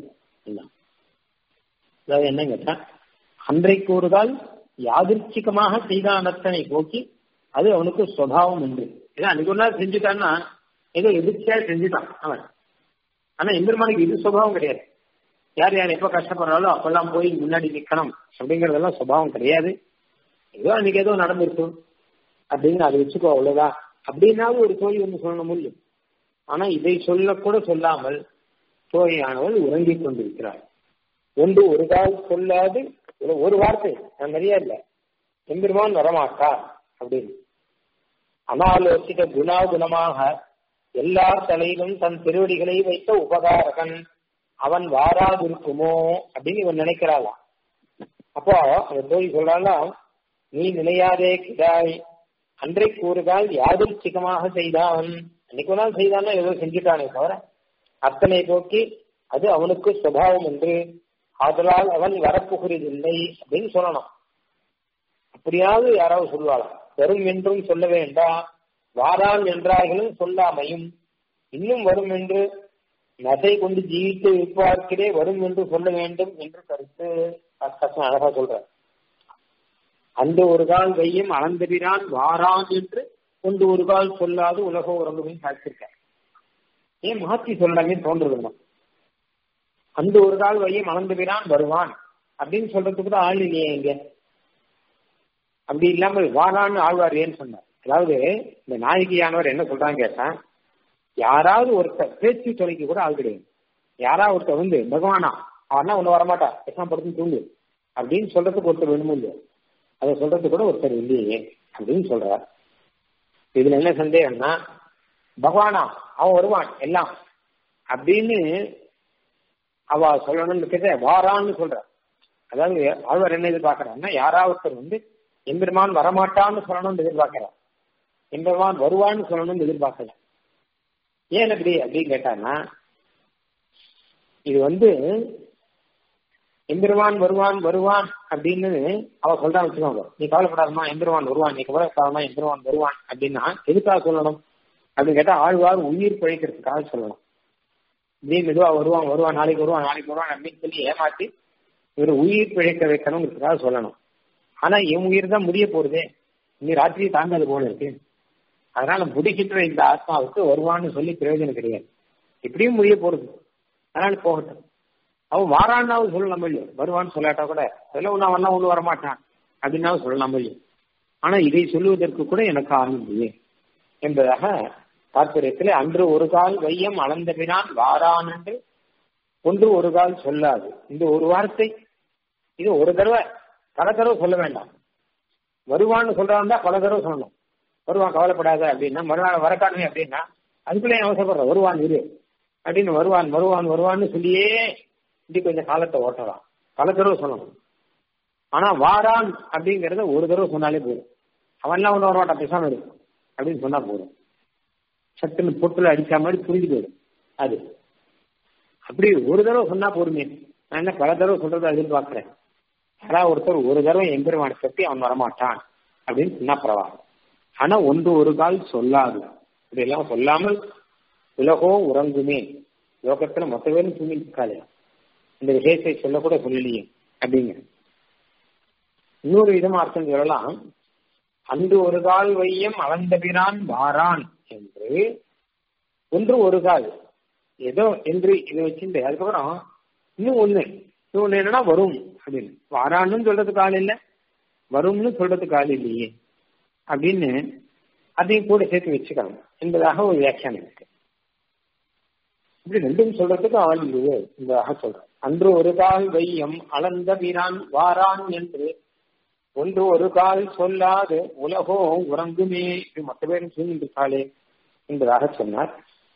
அதாவது என்ன கேட்டா அன்றைக்கு ஒரு கால் யாதிர்ச்சிகமாக செய்தானத்தனை போக்கி அது அவனுக்கு சுவாவம் உண்டு ஏதோ அன்னைக்கு ஒரு நாள் செஞ்சுட்டான்னா ஏதோ எதிர்ச்சியா செஞ்சுட்டான் அவன் ஆனா எம்பெருமானுக்கு இது சுபாவம் கிடையாது யார் யார் எப்ப கஷ்டப்படுறாலும் அப்பெல்லாம் போய் முன்னாடி நிக்கணும் அப்படிங்கறதெல்லாம் சுபாவம் கிடையாது ஏதோ அன்னைக்கு ஏதோ நடந்திருக்கும் அப்படின்னு அதை வச்சுக்கோ அவ்வளவுதான் அப்படின்னாலும் ஒரு தோழி வந்து சொல்ல முடியும் ஆனா இதை சொல்லக்கூட சொல்லாமல் தோழியானவள் உறங்கிக் கொண்டிருக்கிறாள் ஒன்று ஒரு கால் சொல்லாது ஒரு வார்த்தை நான் நிறைய இல்லை எம்பெருமான் வரமாட்டார் அப்படின்னு அனாலோசித குணாகுணமாக எல்லா தலையிலும் தன் திருவடிகளை வைத்த உபகாரகன் அவன் வாராதிருக்குமோ அப்படின்னு இவன் நினைக்கிறாளாம் அப்போ அந்த தோழி சொல்றாளாம் நீ நினையாதே கிடாய் அன்றைக்கு ஒரு கால் யாதிர்ச்சிகமாக செய்தான் அன்னைக்கு ஒரு நாள் செய்தான்னா ஏதோ செஞ்சுட்டானே தவிர அத்தனை போக்கி அது அவனுக்கு சுவாவம் என்று ஆதலால் அவன் வரப்புகிறதில்லை அப்படின்னு சொல்லணும் அப்படியாவது யாராவது சொல்லுவாளாம் வரும் என்றும் சொல்ல வேண்டாம் வாரான் என்றார்களும் சொல்லாமையும் இன்னும் வரும் என்று நசை கொண்டு ஜீவித்து இருப்பார்க்கிறே வரும் என்று சொல்ல வேண்டும் என்று கருத்து கஷ்டம் அழகா சொல்ற அந்த ஒரு கால் வையும் அளந்தபிரான் வாரான் என்று கொண்டு ஒரு கால் சொல்லாது உலக உறங்குமே சாட்சிருக்க ஏன் மாத்தி சொல்றாங்கன்னு தோன்றது அந்த ஒரு கால் வையம் அளந்துகிறான் வருவான் அப்படின்னு சொல்றதுக்கு கூட ஆள் இல்லையே இங்க அப்படி இல்லாமல் வாரான்னு ஆழ்வார் ஏன்னு சொன்னார் அதாவது இந்த நாயகியானவர் என்ன சொல்றாங்க கேட்டா யாராவது ஒருத்தர் பேச்சு துணைக்கு கூட ஆள் கிடையாது யாராவது ஒருத்தர் வந்து பகவானா அவனா ஒண்ணு வரமாட்டா எல்லாம் படுத்து தூங்கு அப்படின்னு சொல்றதுக்கு ஒருத்தர் வேணுமோ இல்லையோ அதை சொல்றதுக்கு கூட ஒருத்தர் இல்லையே அப்படின்னு சொல்றார் இதுல என்ன சந்தேகம்னா பகவானா அவன் வருவான் எல்லாம் அப்படின்னு அவ சொல்லணும்னு கேட்ட வாரான்னு சொல்ற அதாவது ஆழ்வார் என்ன எதிர்பார்க்கறான்னா யாராவது ஒருத்தர் வந்து எம்பெருமான் வரமாட்டான்னு சொல்லணும்னு எதிர்பார்க்கிறார் எம்பெருமான் வருவான்னு சொல்லணும்னு எதிர்பார்க்கல ஏன் அப்படி அப்படின்னு கேட்டான்னா இது வந்து எம்பெருமான் வருவான் வருவான் அப்படின்னு அவ சொல்றா வச்சுக்கோங்க நீ கவலைப்படாதமா எம்பெருமான் வருவான் நீ கவலைப்படாதமா எம்பெருமான் வருவான் அப்படின்னா எதுக்காக சொல்லணும் அப்படின்னு கேட்டா ஆழ்வார் உயிர் பிழைக்கிறதுக்காக சொல்லணும் இதே மெதுவா வருவான் வருவான் நாளைக்கு வருவான் நாளைக்கு வருவான் அப்படின்னு சொல்லி ஏமாத்தி இவர் உயிர் பிழைக்க வைக்கணுங்கிறதுக்காக சொல்லணும் ஆனா என் உயிர் தான் முடிய போறதே நீ ராத்திரி தாங்காது போல இருக்கு அதனால முடிக்கின்ற இந்த ஆத்மாவுக்கு வருவான்னு சொல்லி பிரயோஜனம் கிடையாது இப்படியும் முடிய போறது அதனால போகட்டும் அவன் வாரான்னாவும் சொல்லலாம் இல்லையோ வருவான்னு சொல்லாட்டா கூட அதெல்லாம் ஒன்னும் அவன் ஒண்ணு வரமாட்டான் அப்படின்னாவும் சொல்லலாம் இல்லையோ ஆனா இதை சொல்லுவதற்கு கூட எனக்கு ஆள் இல்லையே என்பதாக தாற்பயத்தில் அன்று ஒரு கால் வையம் அளந்த பினான் வாரான் என்று ஒன்று ஒரு கால் சொல்லாது இந்த ஒரு வார்த்தை இது ஒரு தடவை பல தடவை சொல்ல வேண்டாம் வருவான்னு சொல்றான் பல தடவை சொல்லணும் வருவான் கவலைப்படாத அப்படின்னா மறுநாள் வரக்கானே அப்படின்னா அதுக்குள்ளே அவசரப்படுற வருவான் இரு அப்படின்னு வருவான் வருவான் வருவான்னு சொல்லியே இப்படி கொஞ்சம் காலத்தை ஓட்டலாம் பல தடவை சொல்லணும் ஆனா வாரான் அப்படிங்கறத ஒரு தடவை சொன்னாலே போதும் அவன்லாம் ஒன்று வரமாட்டான் பேசாம இருக்கும் அப்படின்னு சொன்னா போதும் சட்டுன்னு பொட்டுல அடிச்சா மாதிரி புரிஞ்சு போயிடும் அது அப்படி ஒரு தடவை சொன்னா போதுமே நான் என்ன பல தடவை சொல்றதை எதிர்பார்க்கிறேன் யாராவது ஒருத்தர் ஒரு தடவை எம்பெருமான பற்றி அவன் வரமாட்டான் அப்படின்னு சொன்னா பரவாயில்ல ஆனா ஒன்று ஒரு கால் சொல்லாது இதெல்லாம் சொல்லாமல் உலகோ உறங்குமே லோகத்துல மொத்த பேரும் தூங்கிட்டு இருக்காளே இந்த விஷயத்தை சொல்லக்கூட சொல்லலையே அப்படிங்க இன்னொரு விதமா அர்த்தம் சொல்லலாம் அன்று ஒரு கால் வையம் அளந்தபிரான் வாரான் என்று ஒன்று ஒரு கால் ஏதோ என்று இதை வச்சுட்டு அதுக்கப்புறம் இன்னும் ஒண்ணு இன்னொன்னு என்னன்னா வரும் அப்படின்னு வாரான்னு சொல்றதுக்கு ஆள் இல்லை வரும்னு சொல்றதுக்கு ஆள் இல்லையே அப்படின்னு அதையும் கூட சேர்த்து வச்சுக்கலாம் என்பதாக ஒரு வியாக்கியானம் இருக்கு இப்படி ரெண்டும் சொல்றதுக்கு ஆள் இல்லையே என்பதாக சொல்றேன் அன்று ஒரு கால் வையம் அளந்த வீரான் வாரான் என்று ஒன்று ஒரு கால் சொல்லாது உலகோ உறங்குமே இது மற்ற பேரும் சொல்லிருக்காளே என்பதாக சொன்னார்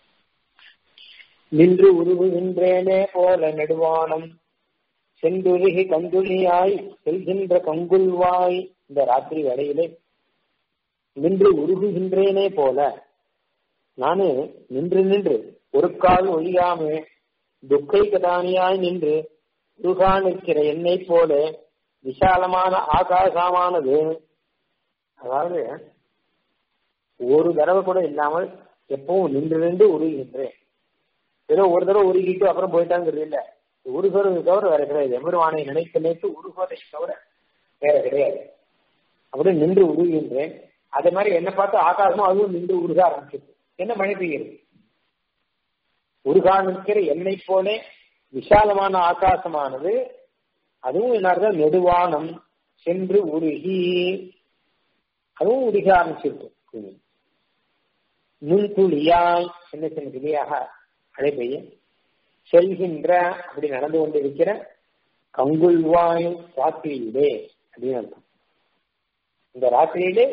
நின்று உருவுகின்றேனே போல நெடுவானம் செந்துருகி கந்துளியாய் செல்கின்ற கங்குல்வாய் இந்த ராத்திரி வேளையிலே நின்று உருகுகின்றேனே போல நானு நின்று நின்று ஒரு கால் ஒழியாமே துக்கை கதானியாய் நின்று உருகா நிற்கிற என்னை போல விசாலமான ஆகாசமானது அதாவது ஒரு தடவை கூட இல்லாமல் எப்பவும் நின்று நின்று உருகின்றேன் ஏதோ ஒரு தடவை உருகிட்டு அப்புறம் போயிட்டாங்கிறது இல்ல உருகிறது தவிர வேற கிடையாது எம்பெருமானை நினைத்து நினைத்து உருகுவதை தவிர வேற கிடையாது அப்படி நின்று உருகின்றேன் அதே மாதிரி என்ன பார்த்து ஆகாசமும் அதுவும் நின்று உருக ஆரம்பிச்சது என்ன மழை பெய்யுது உருகா நிற்கிற என்னை போல விசாலமான ஆகாசமானது அதுவும் என்ன நெடுவானம் சென்று உருகி அதுவும் உருக ஆரம்பிச்சிருக்கு நுண்துளியாய் சின்ன சின்ன துளியாக மழை பெய்ய செல்கின்ற அப்படி நடந்து கொண்டிருக்கிற கங்குல்வாய் ராத்திரியிலே அப்படின்னு அர்த்தம் இந்த ராத்திரியிலே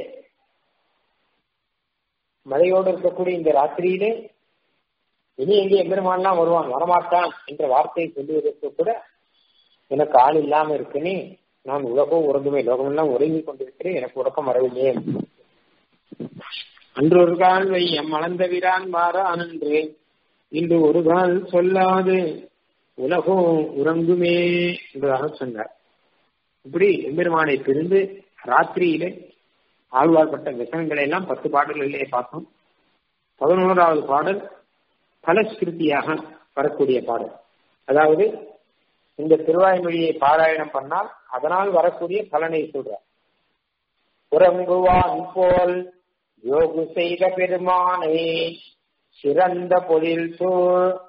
மழையோடு இருக்கக்கூடிய இந்த ராத்திரியிலே இனி எங்கே எம்பெருமான்லாம் வருவான் வரமாட்டான் என்ற வார்த்தையை சொல்லுவதற்கு கூட எனக்கு ஆள் இல்லாம இருக்குனே நான் உலகம் உறங்குமே லோகமெல்லாம் உறங்கி கொண்டிருக்கிறேன் எனக்கு உறக்கம் வரவில்லையே அன்று ஒரு கால் வை எம் அளந்த விரான் மாற அனன்று இன்று ஒரு கால் சொல்லாது உலகம் உறங்குமே என்பதாக சொன்னார் இப்படி எம்பெருமானை பிரிந்து ராத்திரியிலே ஆழ்வார்பட்ட விஷயங்களை எல்லாம் பத்து பாடல்களிலே பார்த்தோம் பதினோராவது பாடல் பலஸ்கிருதியாக வரக்கூடிய பாடல் அதாவது இந்த திருவாய்மொழியை பாராயணம் பண்ணால் அதனால் வரக்கூடிய பலனை சொல்றார் உறங்குவான் போல் யோகு செய்த பெருமானே சிறந்த பொழில் சூழ்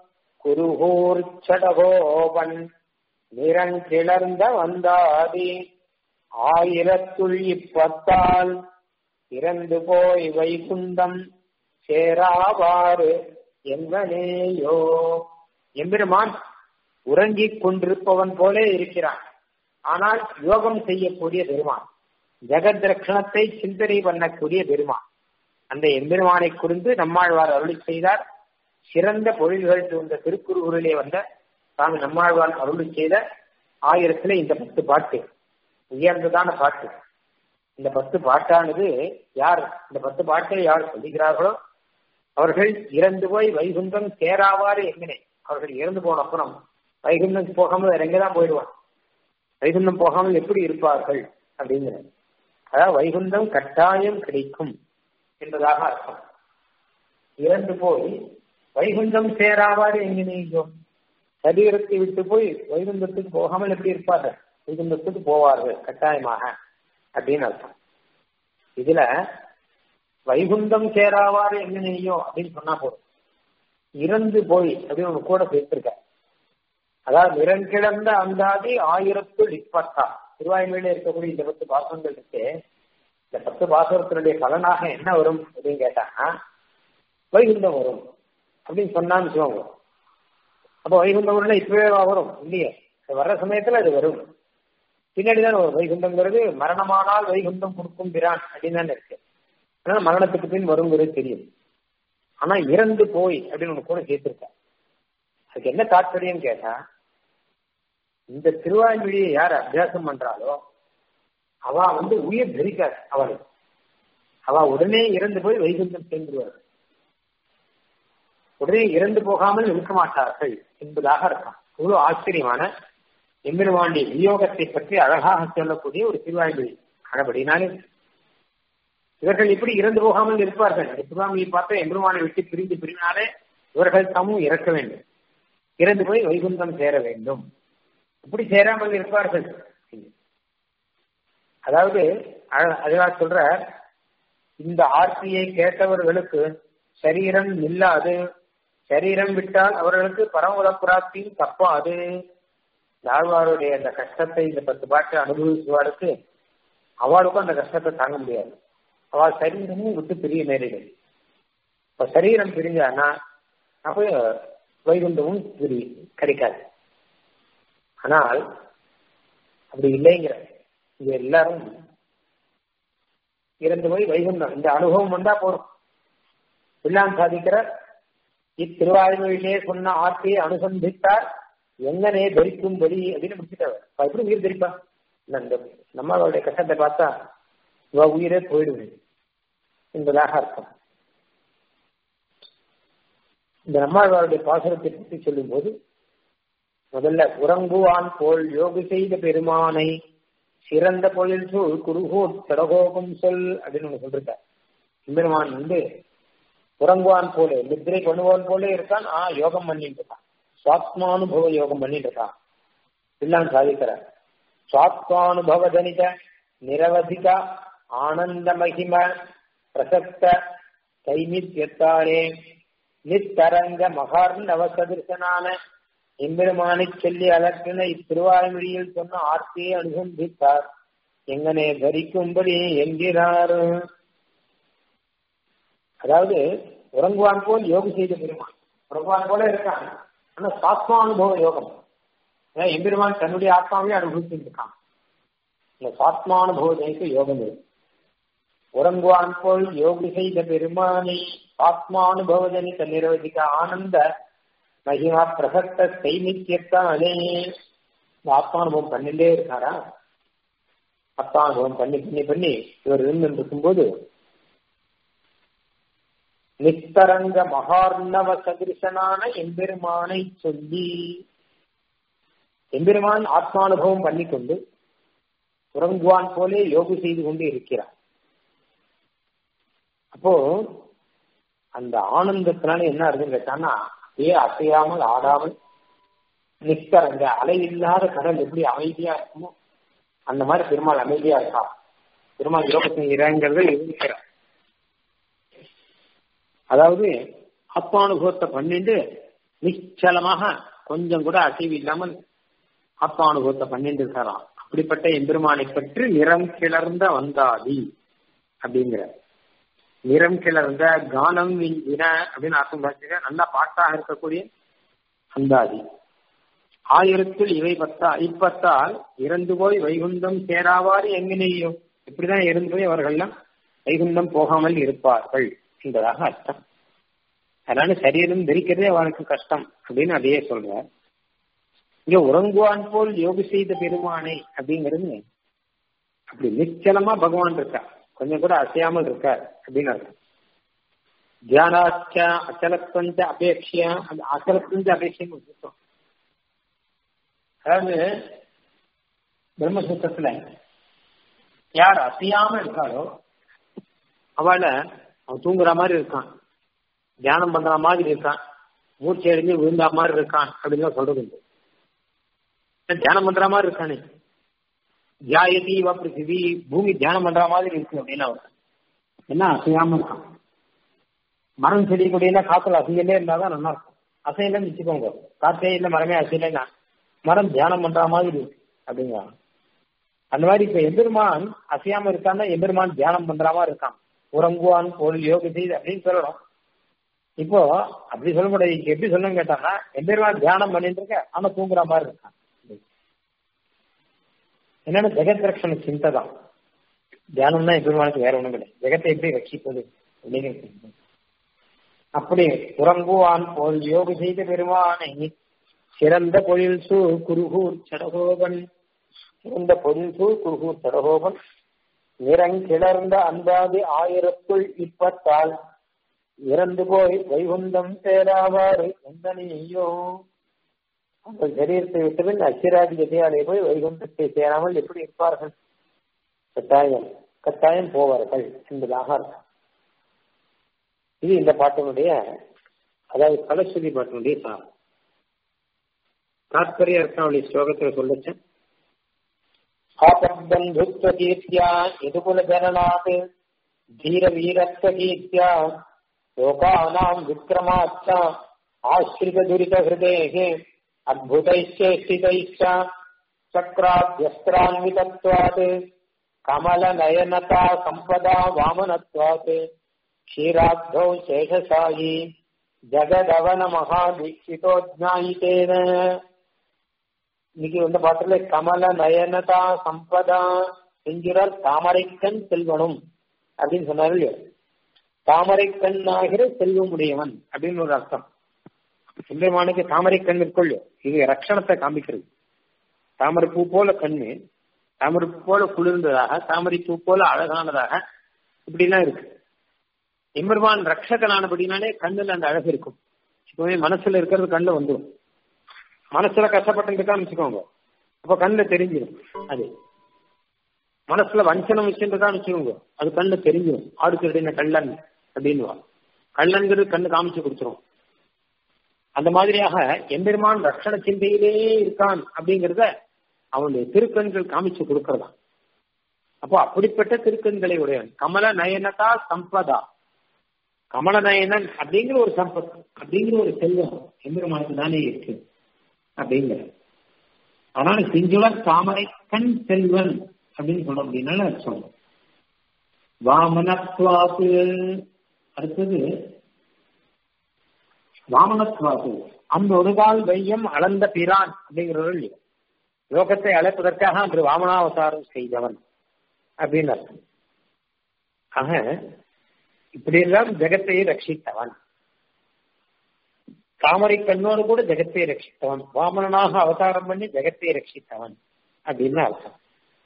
குருகூர் சடகோபன் நிறங்கிளர்ந்த வந்தாதி ஆயிரத்துள் இப்பத்தால் இறந்து போய் வைகுந்தம் சேராவாறு எங்கனேயோ எம்பெருமான் உறங்கிக் கொண்டிருப்பவன் போலே இருக்கிறான் ஆனால் யோகம் செய்யக்கூடிய பெருமான் ஜெகத் ரட்சணத்தை சிந்தனை பண்ணக்கூடிய பெருமான் அந்த எம்பெருமானை குறிந்து நம்மாழ்வார் அருளி செய்தார் சிறந்த பொழில்கள் சூழ்ந்த திருக்குறுகுறிலே வந்த தாங்க நம்மாழ்வார் அருளி செய்த ஆயிரத்துல இந்த பத்து பாட்டு உயர்ந்ததான பாட்டு இந்த பத்து பாட்டானது யார் இந்த பத்து பாட்டை யார் சொல்லுகிறார்களோ அவர்கள் இறந்து போய் வைகுந்தம் சேராவாறு எங்கனே அவர்கள் இறந்து போன அப்புறம் வைகுந்தம் போகாமல் வேற எங்கதான் போயிடுவான் வைகுந்தம் போகாமல் எப்படி இருப்பார்கள் அப்படிங்கிறது அதாவது வைகுந்தம் கட்டாயம் கிடைக்கும் என்பதாக அர்த்தம் இறந்து போய் வைகுந்தம் சேராவாறு எங்கனேயோ சரீரத்தை விட்டு போய் வைகுந்தத்துக்கு போகாமல் எப்படி இருப்பார்கள் வைகுந்தத்துக்கு போவார்கள் கட்டாயமாக அப்படின்னு அர்த்தம் இதுல வைகுந்தம் சேராவாறு எங்கனையோ அப்படின்னு சொன்னா போதும் இறந்து போய் அப்படின்னு ஒண்ணு கூட சேர்த்திருக்க அதாவது நிறங்கிழந்த அந்தாதி ஆயிரத்துள் இப்பத்தா திருவாய்மொழியில இருக்கக்கூடிய இந்த பத்து பாசங்கள் இருக்கு இந்த பத்து பாசத்தினுடைய பலனாக என்ன வரும் அப்படின்னு கேட்டாங்கன்னா வைகுந்தம் வரும் அப்படின்னு சொன்னான்னு வச்சுக்கோங்க அப்போ வைகுந்தம் வரல இப்பவே வரும் இல்லையே வர்ற சமயத்துல அது வரும் பின்னாடி தான் வரும் வைகுண்டங்கிறது மரணமானால் வைகுண்டம் கொடுக்கும் பிரான் அப்படின்னு தானே இருக்கு அதனால மரணத்துக்கு பின் வருங்கிறது தெரியும் ஆனா இறந்து போய் அப்படின்னு ஒண்ணு கூட சேர்த்திருக்க அதுக்கு என்ன தாற்பயம் கேட்டா இந்த திருவாய்மொழியை யார் அபியாசம் பண்றாளோ அவ வந்து உயிர் தரிக்காது அவளுக்கு அவ உடனே இறந்து போய் வைகுண்டம் சேர்ந்துருவார் உடனே இறந்து போகாமல் இருக்க மாட்டார்கள் என்பதாக இருக்கும் இவ்வளவு ஆச்சரியமான எம்பெருமாண்டிய வியோகத்தை பற்றி அழகாக சொல்லக்கூடிய ஒரு திருவாய்மொழி ஆனபடினாலே இவர்கள் இப்படி இறந்து போகாமல் இருப்பார்கள் திருவாமியை பார்த்த எம்பெருமானை விட்டு பிரிந்து பிரினாலே இவர்கள் தாமும் இறக்க வேண்டும் இறந்து போய் வைகுந்தம் சேர வேண்டும் இப்படி சேராமல் இருப்பார்கள் அதாவது அதனால் சொல்ற இந்த ஆர்த்தியை கேட்டவர்களுக்கு சரீரம் இல்லாது சரீரம் விட்டால் அவர்களுக்கு பரமபத பிராப்தியும் தப்பாது ஆழ்வாருடைய அந்த கஷ்டத்தை இந்த பத்து பாட்டு அனுபவிச்சுவாருக்கு அவளுக்கும் அந்த கஷ்டத்தை தாங்க முடியாது அவள் சரீரமும் விட்டு பிரிய நேரிடும் இப்ப சரீரம் பிரிஞ்சானா அப்ப வைகுண்டமும் பிரி கிடைக்காது ஆனால் அப்படி இல்லைங்கிற இது எல்லாரும் இறந்து போய் வைகுண்டம் இந்த அனுபவம் வந்தா போதும் எல்லாம் சாதிக்கிற இத்திருவாய்மொழியிலே சொன்ன ஆட்சியை அனுசந்தித்தார் எங்கனே தரிக்கும்படி அப்படின்னு முடிச்சுட்டவர் எப்படி உயிர் தரிப்பா இந்த நம்மளுடைய கஷ்டத்தை பார்த்தா இவ உயிரே போயிடுவேன் என்பதாக அர்த்தம் இந்த நம்மாழ்வாருடைய பாசனத்தை பற்றி சொல்லும் போது முதல்ல உறங்குவான் போல் யோகு செய்த பெருமானை சிறந்த பொழில் சொல் குருகோட் சடகோகம் சொல் அப்படின்னு ஒண்ணு சொல்லிருக்க பெருமான் வந்து உறங்குவான் போல நித்திரை பண்ணுவான் போல இருக்கான் ஆ யோகம் பண்ணிட்டு இருக்கான் சுவாத்மானுபவ யோகம் பண்ணிட்டு இருக்கான் எல்லாம் சாதிக்கிறார் சுவாத்மானுபவ ஜனித நிரவதிக ஆனந்த மகிம பிரசக்த கைமித்யத்தாரே நித்தரங்க மகார்ணவ சதிர்சனான எம்பெருமானை சொல்லி அலற்றின இத்திருவாய்மொழியில் சொன்ன ஆர்த்தியை அனுசந்தித்தார் எங்கனே தரிக்கும்படி என்கிறார் அதாவது உறங்குவான் போல் யோகு செய்த பெருமான் உறங்குவான் போல இருக்கான் ஆனா சாத்மானுபவ யோகம் எம்பெருமான் தன்னுடைய ஆத்மாவே அனுபவிச்சுட்டு இருக்கான் இந்த சாத்மானுபவ ஜெயிக்க யோகம் இருக்கு உறங்குவான் போல் யோகி செய்த பெருமானை ஆத்மானுபவஜனித நிரவதிக்க ஆனந்த மகிமா பிரசக்த சைமித்தியத்தானே இந்த ஆத்மானுபவம் பண்ணிட்டே இருக்காரா ஆத்மானுபவம் பண்ணி பண்ணி பண்ணி இவர் இருந்து இருக்கும்போது நித்தரங்க மகார்ணவ சதிருஷனான எம்பெருமானை சொல்லி எம்பெருமான் ஆத்மானுபவம் பண்ணிக்கொண்டு உறங்குவான் போலே யோகு செய்து கொண்டு இருக்கிறார் அப்போ அந்த ஆனந்தத்தினால என்ன இருக்குன்னு கேட்டான்னா அப்படியே அசையாமல் ஆடாமல் நிற்கிறங்க அலை இல்லாத கடல் எப்படி அமைதியா இருக்குமோ அந்த மாதிரி பெருமாள் அமைதியா இருக்கா பெருமாள் யோகத்தின் இறங்கிறத இருக்கிறார் அதாவது ஆத்மானுபவத்தை பண்ணிட்டு நிச்சலமாக கொஞ்சம் கூட அசைவு இல்லாமல் ஆத்மானுபவத்தை பண்ணிட்டு இருக்காராம் அப்படிப்பட்ட எம்பெருமானை பற்றி நிறம் கிளர்ந்த வந்தாதி அப்படிங்கிற நிறம் கிளர்ந்த கானம் வின அப்படின்னு அர்த்தம் பார்த்துக்க நல்லா பாட்டாக இருக்கக்கூடிய அந்தாதி ஆயிரத்தில் இவை பத்தா இப்பத்தால் இறந்து போய் வைகுண்டம் சேராவாறு எங்கனேயோ இப்படிதான் இறந்து போய் அவர்கள்லாம் வைகுண்டம் போகாமல் இருப்பார்கள் என்பதாக அர்த்தம் அதனால சரீரம் தரிக்கிறதே அவனுக்கு கஷ்டம் அப்படின்னு அதையே சொல்றார் இங்க உறங்குவான் போல் யோகி செய்த பெருமானை அப்படிங்கிறது அப்படி நிச்சலமா பகவான் இருக்கார் கொஞ்சம் கூட அசையாமல் இருக்கார் அப்படின்னு அர்த்தம் தியானாச்ச அச்சலத்வஞ்ச அபேட்சியா அந்த அச்சலத்வஞ்ச அபேட்சியம் வச்சுட்டோம் அதாவது பிரம்மசூத்திரத்துல யார் அசையாம இருக்காரோ அவளை அவன் தூங்குற மாதிரி இருக்கான் தியானம் பண்ற மாதிரி இருக்கான் மூர்ச்சி அடைஞ்சு விழுந்தா மாதிரி இருக்கான் அப்படின்னு சொல்றது உண்டு தியானம் பண்ற மாதிரி இருக்கானே தியாயதி வ பிருத்திவி பூமி தியானம் பண்ற மாதிரி இருக்கு அப்படின்னு அவர் என்ன அசையாம இருக்கான் மரம் செடி கொடியெல்லாம் காத்துல அசையிலே இருந்தாதான் நல்லா இருக்கும் அசையிலன்னு வச்சுக்கோங்க காற்றே இல்லை மரமே அசையிலன்னா மரம் தியானம் பண்ற மாதிரி இருக்கு அப்படிங்கிறாங்க அந்த மாதிரி இப்ப எம்பெருமான் அசையாம இருக்கான்னா எம்பெருமான் தியானம் பண்ற மாதிரி இருக்கான் உறங்குவான் போல் யோக செய்து அப்படின்னு சொல்லணும் இப்போ அப்படி சொல்ல முடியாது எப்படி சொல்லணும் கேட்டாங்கன்னா எம்பெருமான் தியானம் பண்ணிட்டு இருக்க ஆனா தூங்குற மாதிரி இருக்கான் என்னன்னா ஜெகத் ரட்சண சிந்தை தான் தியானம் தான் எம்பெருமானுக்கு வேற ஒண்ணும் கிடையாது ஜெகத்தை எப்படி ரட்சிப்பது அப்படின்னு அப்படி உறங்குவான் போல் யோக செய்த பெருமானை சிறந்த பொழில் சூ குருகூர் சடகோபன் சிறந்த பொழில் சூ குருகூர் சடகோபன் நிறங்கிளர்ந்த அந்தாதி ஆயிரத்துள் இப்பத்தால் இறந்து போய் வைகுண்டம் சேராவாறு எந்த நீயோ அந்த சரீரத்தை விட்டபின் அச்சிராதி கதையாலே போய் வைகுண்டத்தை சேராமல் எப்படி இருப்பார்கள் கட்டாயம் கட்டாயம் போவார்கள் என்பதாக அர்த்தம் இது இந்த பாட்டினுடைய அதாவது கலஸ்வதி பாட்டினுடைய சாரம் தாத்பரிய அர்த்தாவளி ஸ்லோகத்தில் சொல்லச்சேன் ஆபத்தந்துத்வ கீர்த்தியா எதுகுல ஜனநாத் தீர வீரத்வ கீர்த்தியா லோகானாம் விக்ரமாச்ச ஆஸ்ரித துரித ஹிருதேகே அத்புதைச்சேஷ்டிதைச்ச சக்ராத்யஸ்திரான்விதத்வாத் கமல நயனதா சம்பதா வாமனத்வாத் க்ஷீராப்தௌ சேஷசாயி ஜகதவன மகாதீட்சிதோ ஜாயிதேன இன்னைக்கு வந்து பாட்டுல கமல நயனதா சம்பதா என்கிறார் தாமரைக்கண் செல்வனும் அப்படின்னு சொன்னாரு இல்லையா தாமரைக்கண் ஆகிற செல்வம் உடையவன் அப்படின்னு ஒரு அர்த்தம் சுந்தரமானுக்கு தாமரை கண் இருக்கொள்ளோ இது ரட்சணத்தை காமிக்கிறது தாமரை பூ போல கண்ணு தாமரை பூ போல குளிர்ந்ததாக தாமரை பூ போல அழகானதாக இப்படிலாம் இருக்கு எம்பெருமான் ரட்சகனானபடினாலே கண்ணுல அந்த அழகு இருக்கும் இப்பவே மனசுல இருக்கிறது கண்ணுல வந்துடும் மனசுல கஷ்டப்பட்டு இருக்கான்னு வச்சுக்கோங்க அப்ப கண்ணுல தெரிஞ்சிடும் அது மனசுல வஞ்சனம் வச்சுருக்கான்னு வச்சுக்கோங்க அது கண்ணுல தெரிஞ்சிடும் ஆடு திருடின கள்ளன் அப்படின்னு கள்ளன்கிறது கண்ணு காமிச்சு கொடுத்துரும் அந்த மாதிரியாக எம்பெருமான் ரட்சண சிந்தையிலே இருக்கான் அப்படிங்கிறத அவனுடைய திருக்கண்கள் காமிச்சு கொடுக்கறதா அப்போ அப்படிப்பட்ட திருக்கண்களை உடையவன் கமல நயனதா சம்பதா கமல நயனன் அப்படிங்கிற ஒரு சம்பத் அப்படிங்கிற ஒரு செல்வம் எம்பெருமானுக்கு தானே இருக்கு அப்படிங்கிற அதனால செஞ்சுளர் தாமரை கண் செல்வன் அப்படின்னு சொல்ல அப்படின்னால சொல்றோம் வாமனத்வாக்கு அடுத்தது வாமனத்வாக்கு அந்த ஒரு கால் வையம் அளந்த பிரான் அப்படிங்கிறவர்கள் இல்லையா லோகத்தை அழைப்பதற்காக அன்று வாமனாவதாரம் செய்தவன் அப்படின்னு அர்த்தம் ஆக இப்படியெல்லாம் ஜெகத்தையே ரட்சித்தவன் தாமரை கண்ணோடு கூட ஜெகத்தை ரட்சித்தவன் வாமனனாக அவதாரம் பண்ணி ஜெகத்தை ரட்சித்தவன் அப்படின்னு அர்த்தம்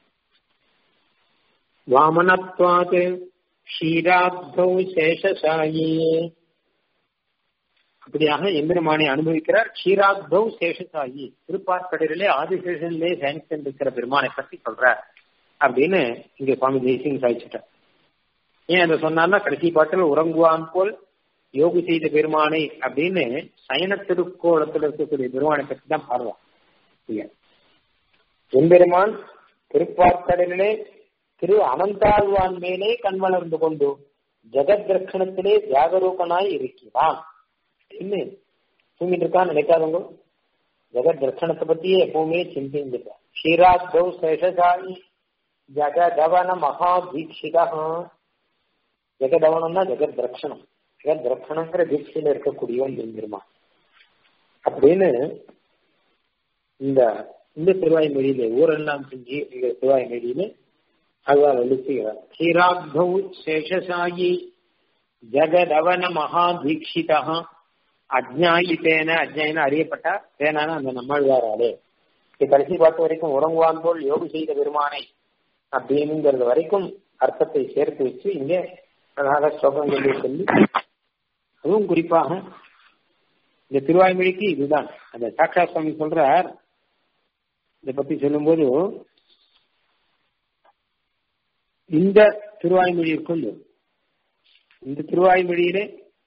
வாமனத்வாத் ஷீராப்தௌ சேஷசாயி அப்படியாக எம்பெருமானை அனுபவிக்கிறார் க்ஷீராப்தௌ சேஷசாயி திருப்பார்க்கடலிலே ஆதிசேஷனிலே சயனிஸ்டன் இருக்கிற பெருமானை பற்றி சொல்றார் அப்படின்னு இங்க சுவாமி ஜெய்சிங் சாதிச்சுட்டார் ஏன் அதை சொன்னார்னா கடைசி பாட்டில் உறங்குவான் போல் யோகி செய்த பெருமானை அப்படின்னு சயன திருக்கோலத்தில் இருக்கக்கூடிய பெருமானை பற்றி தான் பாடுவான் எம்பெருமான் திருப்பார்க்கடலிலே திரு அனந்தாழ்வான் மேலே கண் வளர்ந்து கொண்டு ஜெகத் ரட்சணத்திலே ஜாகரூகனாய் இருக்கிறான் அப்படின்னு தூங்கிட்டு இருக்கான்னு நினைக்காதவங்க ஜெகத் தர்ஷனத்தை பத்தியே எப்பவுமே சிந்திங்க ஷீராத்தௌ சேஷசாயி ஜகதவன மகா தீட்சிதா ஜெகதவனம்னா ஜெகத் தர்ஷனம் ஜெகத் தர்ஷனங்கிற தீட்சையில இருக்கக்கூடியவன் எம்பெருமா அப்படின்னு இந்த இந்த திருவாய்மொழியில ஊரெல்லாம் செஞ்சு இந்த திருவாய்மொழியில அதுதான் எழுத்துகிறார் ஷீராத்தௌ சேஷசாயி ஜகதவன மகா தீட்சிதா அஜ்ஞாயித்தேன அஜ்ஞாயின அறியப்பட்ட தேனான அந்த நம்மாழ்வாராலே இது கடைசி பார்த்த வரைக்கும் உறங்குவான் போல் யோகு செய்த பெருமானை அப்படிங்கிறது வரைக்கும் அர்த்தத்தை சேர்த்து வச்சு இங்கே அழகாக ஸ்லோகங்களை சொல்லி அதுவும் குறிப்பாக இந்த திருவாய்மொழிக்கு இதுதான் அந்த சாட்சா சுவாமி சொல்றார் இதை பத்தி சொல்லும்போது இந்த திருவாய்மொழி இருக்கும் இந்த திருவாய்மொழியிலே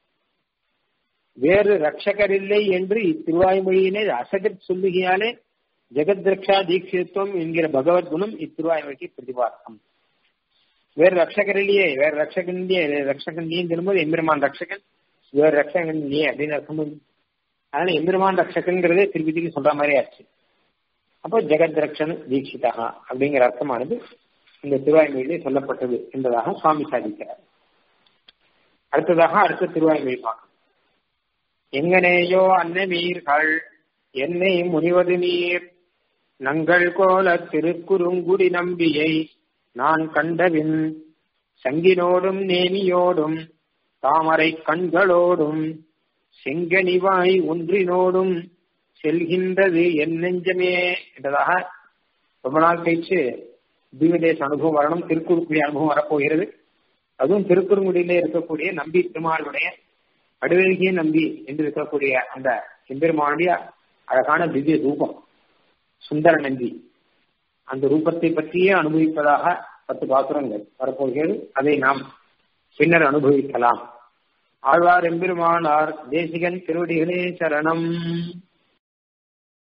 வேறு ரட்சகர் இல்லை என்று இத்திருவாய்மொழியிலே அசகத் சொல்லுகையாலே ஜெகத் ரக்ஷா தீட்சித்துவம் என்கிற பகவத் குணம் இத்திருவாய்மொழிக்கு பிரதிபாதம் வேறு ரட்சகர் இல்லையே வேறு ரட்சகன் இல்லையே ரட்சகன் இல்லையேன்னு சொல்லும்போது எம்பெருமான் ரட்சகன் வேறு ரட்சகன் இல்லையே அப்படின்னு அர்த்தம் அதனால எம்பெருமான் ரட்சகன்கிறதே திருப்பி திருப்பி சொல்ற மாதிரி ஆச்சு அப்போ ஜெகத் ரக்ஷன் தீட்சிதா அப்படிங்கிற அர்த்தமானது இந்த திருவாய்மொழியிலே சொல்லப்பட்டது என்பதாக சுவாமி சாதிக்கிறார் அடுத்ததாக அடுத்த திருவாய்மொழி பார்க்கணும் எங்கனேயோ அன்னமீர்கள் என்னை முனிவது நீர் நங்கள் கோல திருக்குறுங்குடி நம்பியை நான் கண்டவின் சங்கினோடும் நேமியோடும் தாமரை கண்களோடும் செங்கனிவாய் ஒன்றினோடும் செல்கின்றது என் நெஞ்சமே என்றதாக ரொம்ப நாள் கழிச்சு திவ்யதேச அனுபவம் வரணும் திருக்குறுக்குடி அனுபவம் வரப்போகிறது அதுவும் திருக்குறுங்குடியிலே இருக்கக்கூடிய நம்பி பெருமாளுடைய அடுவெழுகிய நம்பி என்று இருக்கக்கூடிய அந்த எம்பெருமானுடைய அழகான திவ்ய ரூபம் சுந்தர நம்பி அந்த ரூபத்தை பற்றியே அனுபவிப்பதாக பத்து பாசுரங்கள் வரப்போகிறது அதை நாம் பின்னர் அனுபவிக்கலாம் ஆழ்வார் எம்பெருமானார் தேசிகன் திருவடிகளே சரணம்